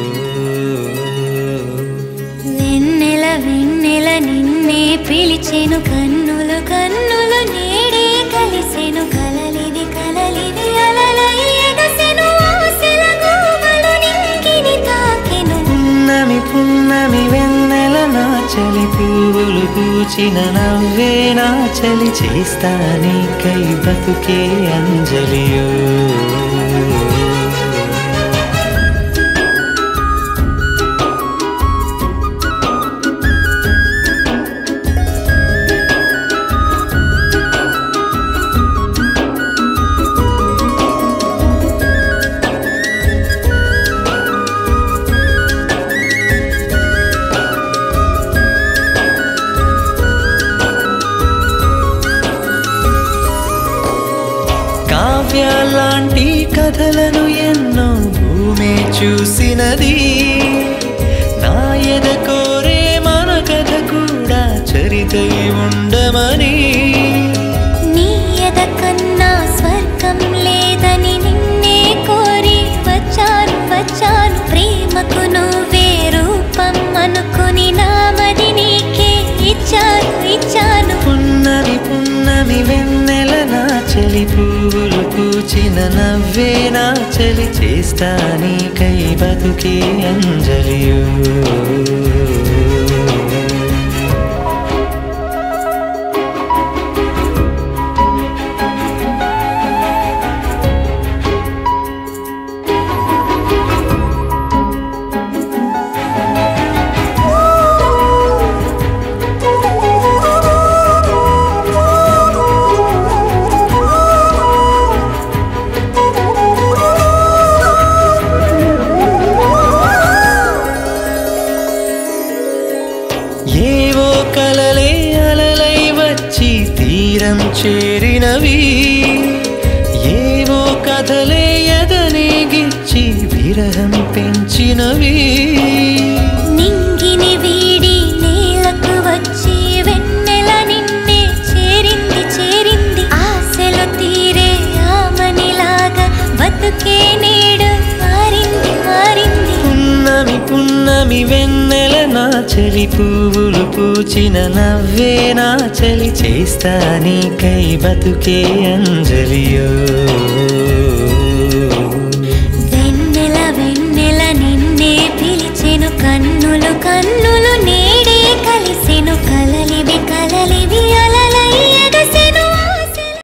వెన్నెల వెన్నెల నిన్నే పిలిచెను కన్నులు కన్నులు నేడే కలిసెను కలలిది కలలిది అలలై ఎగసెను ఆశల గూబలు నింగిని తాకెను పున్నమి పున్నమి వెన్నెల నా చలి పువ్వులు పూచిన నవ్వే నా చలి చేస్తా నీకై బతుకే అంజలియో కావ్యాలాంటి కథలను ఎన్నో భూమే చూసినది నా ఎద కోరే మన కథ కూడా చరితే ఉండమని నీ ఎద కన్నా స్వర్గం లేదని నిన్నే కోరి వచ్చాను వచ్చాను ప్రేమకు నువ్వే రూపం అనుకుని నామది నీకే ఇచ్చాను ఇచ్చాను పున్నమి పున్నమి వెన్నెల నా చెలి పువ్వులు పూచిన నవ్వే నా చెలి చేస్తా నీకై బతుకే అంజలియో ఏవో కలలే అలలై వచ్చి తీరం చేరినవి ఏవో కథలే ఎదనే గిచ్చి విరహం పెంచినవి నింగిని వీడి నేలకు వచ్చి వెన్నెల నిన్నే చేరింది చేరింది ఆశలు తీరే ఆమనిలాగా బతుకే నేడు మారింది మారింది పున్నమి పున్నమి వెన్నెల నా చెలి పువ్వులు పూచిన నవ్వే నా చెలి చేస్తా నీకై బతుకే అంజలియో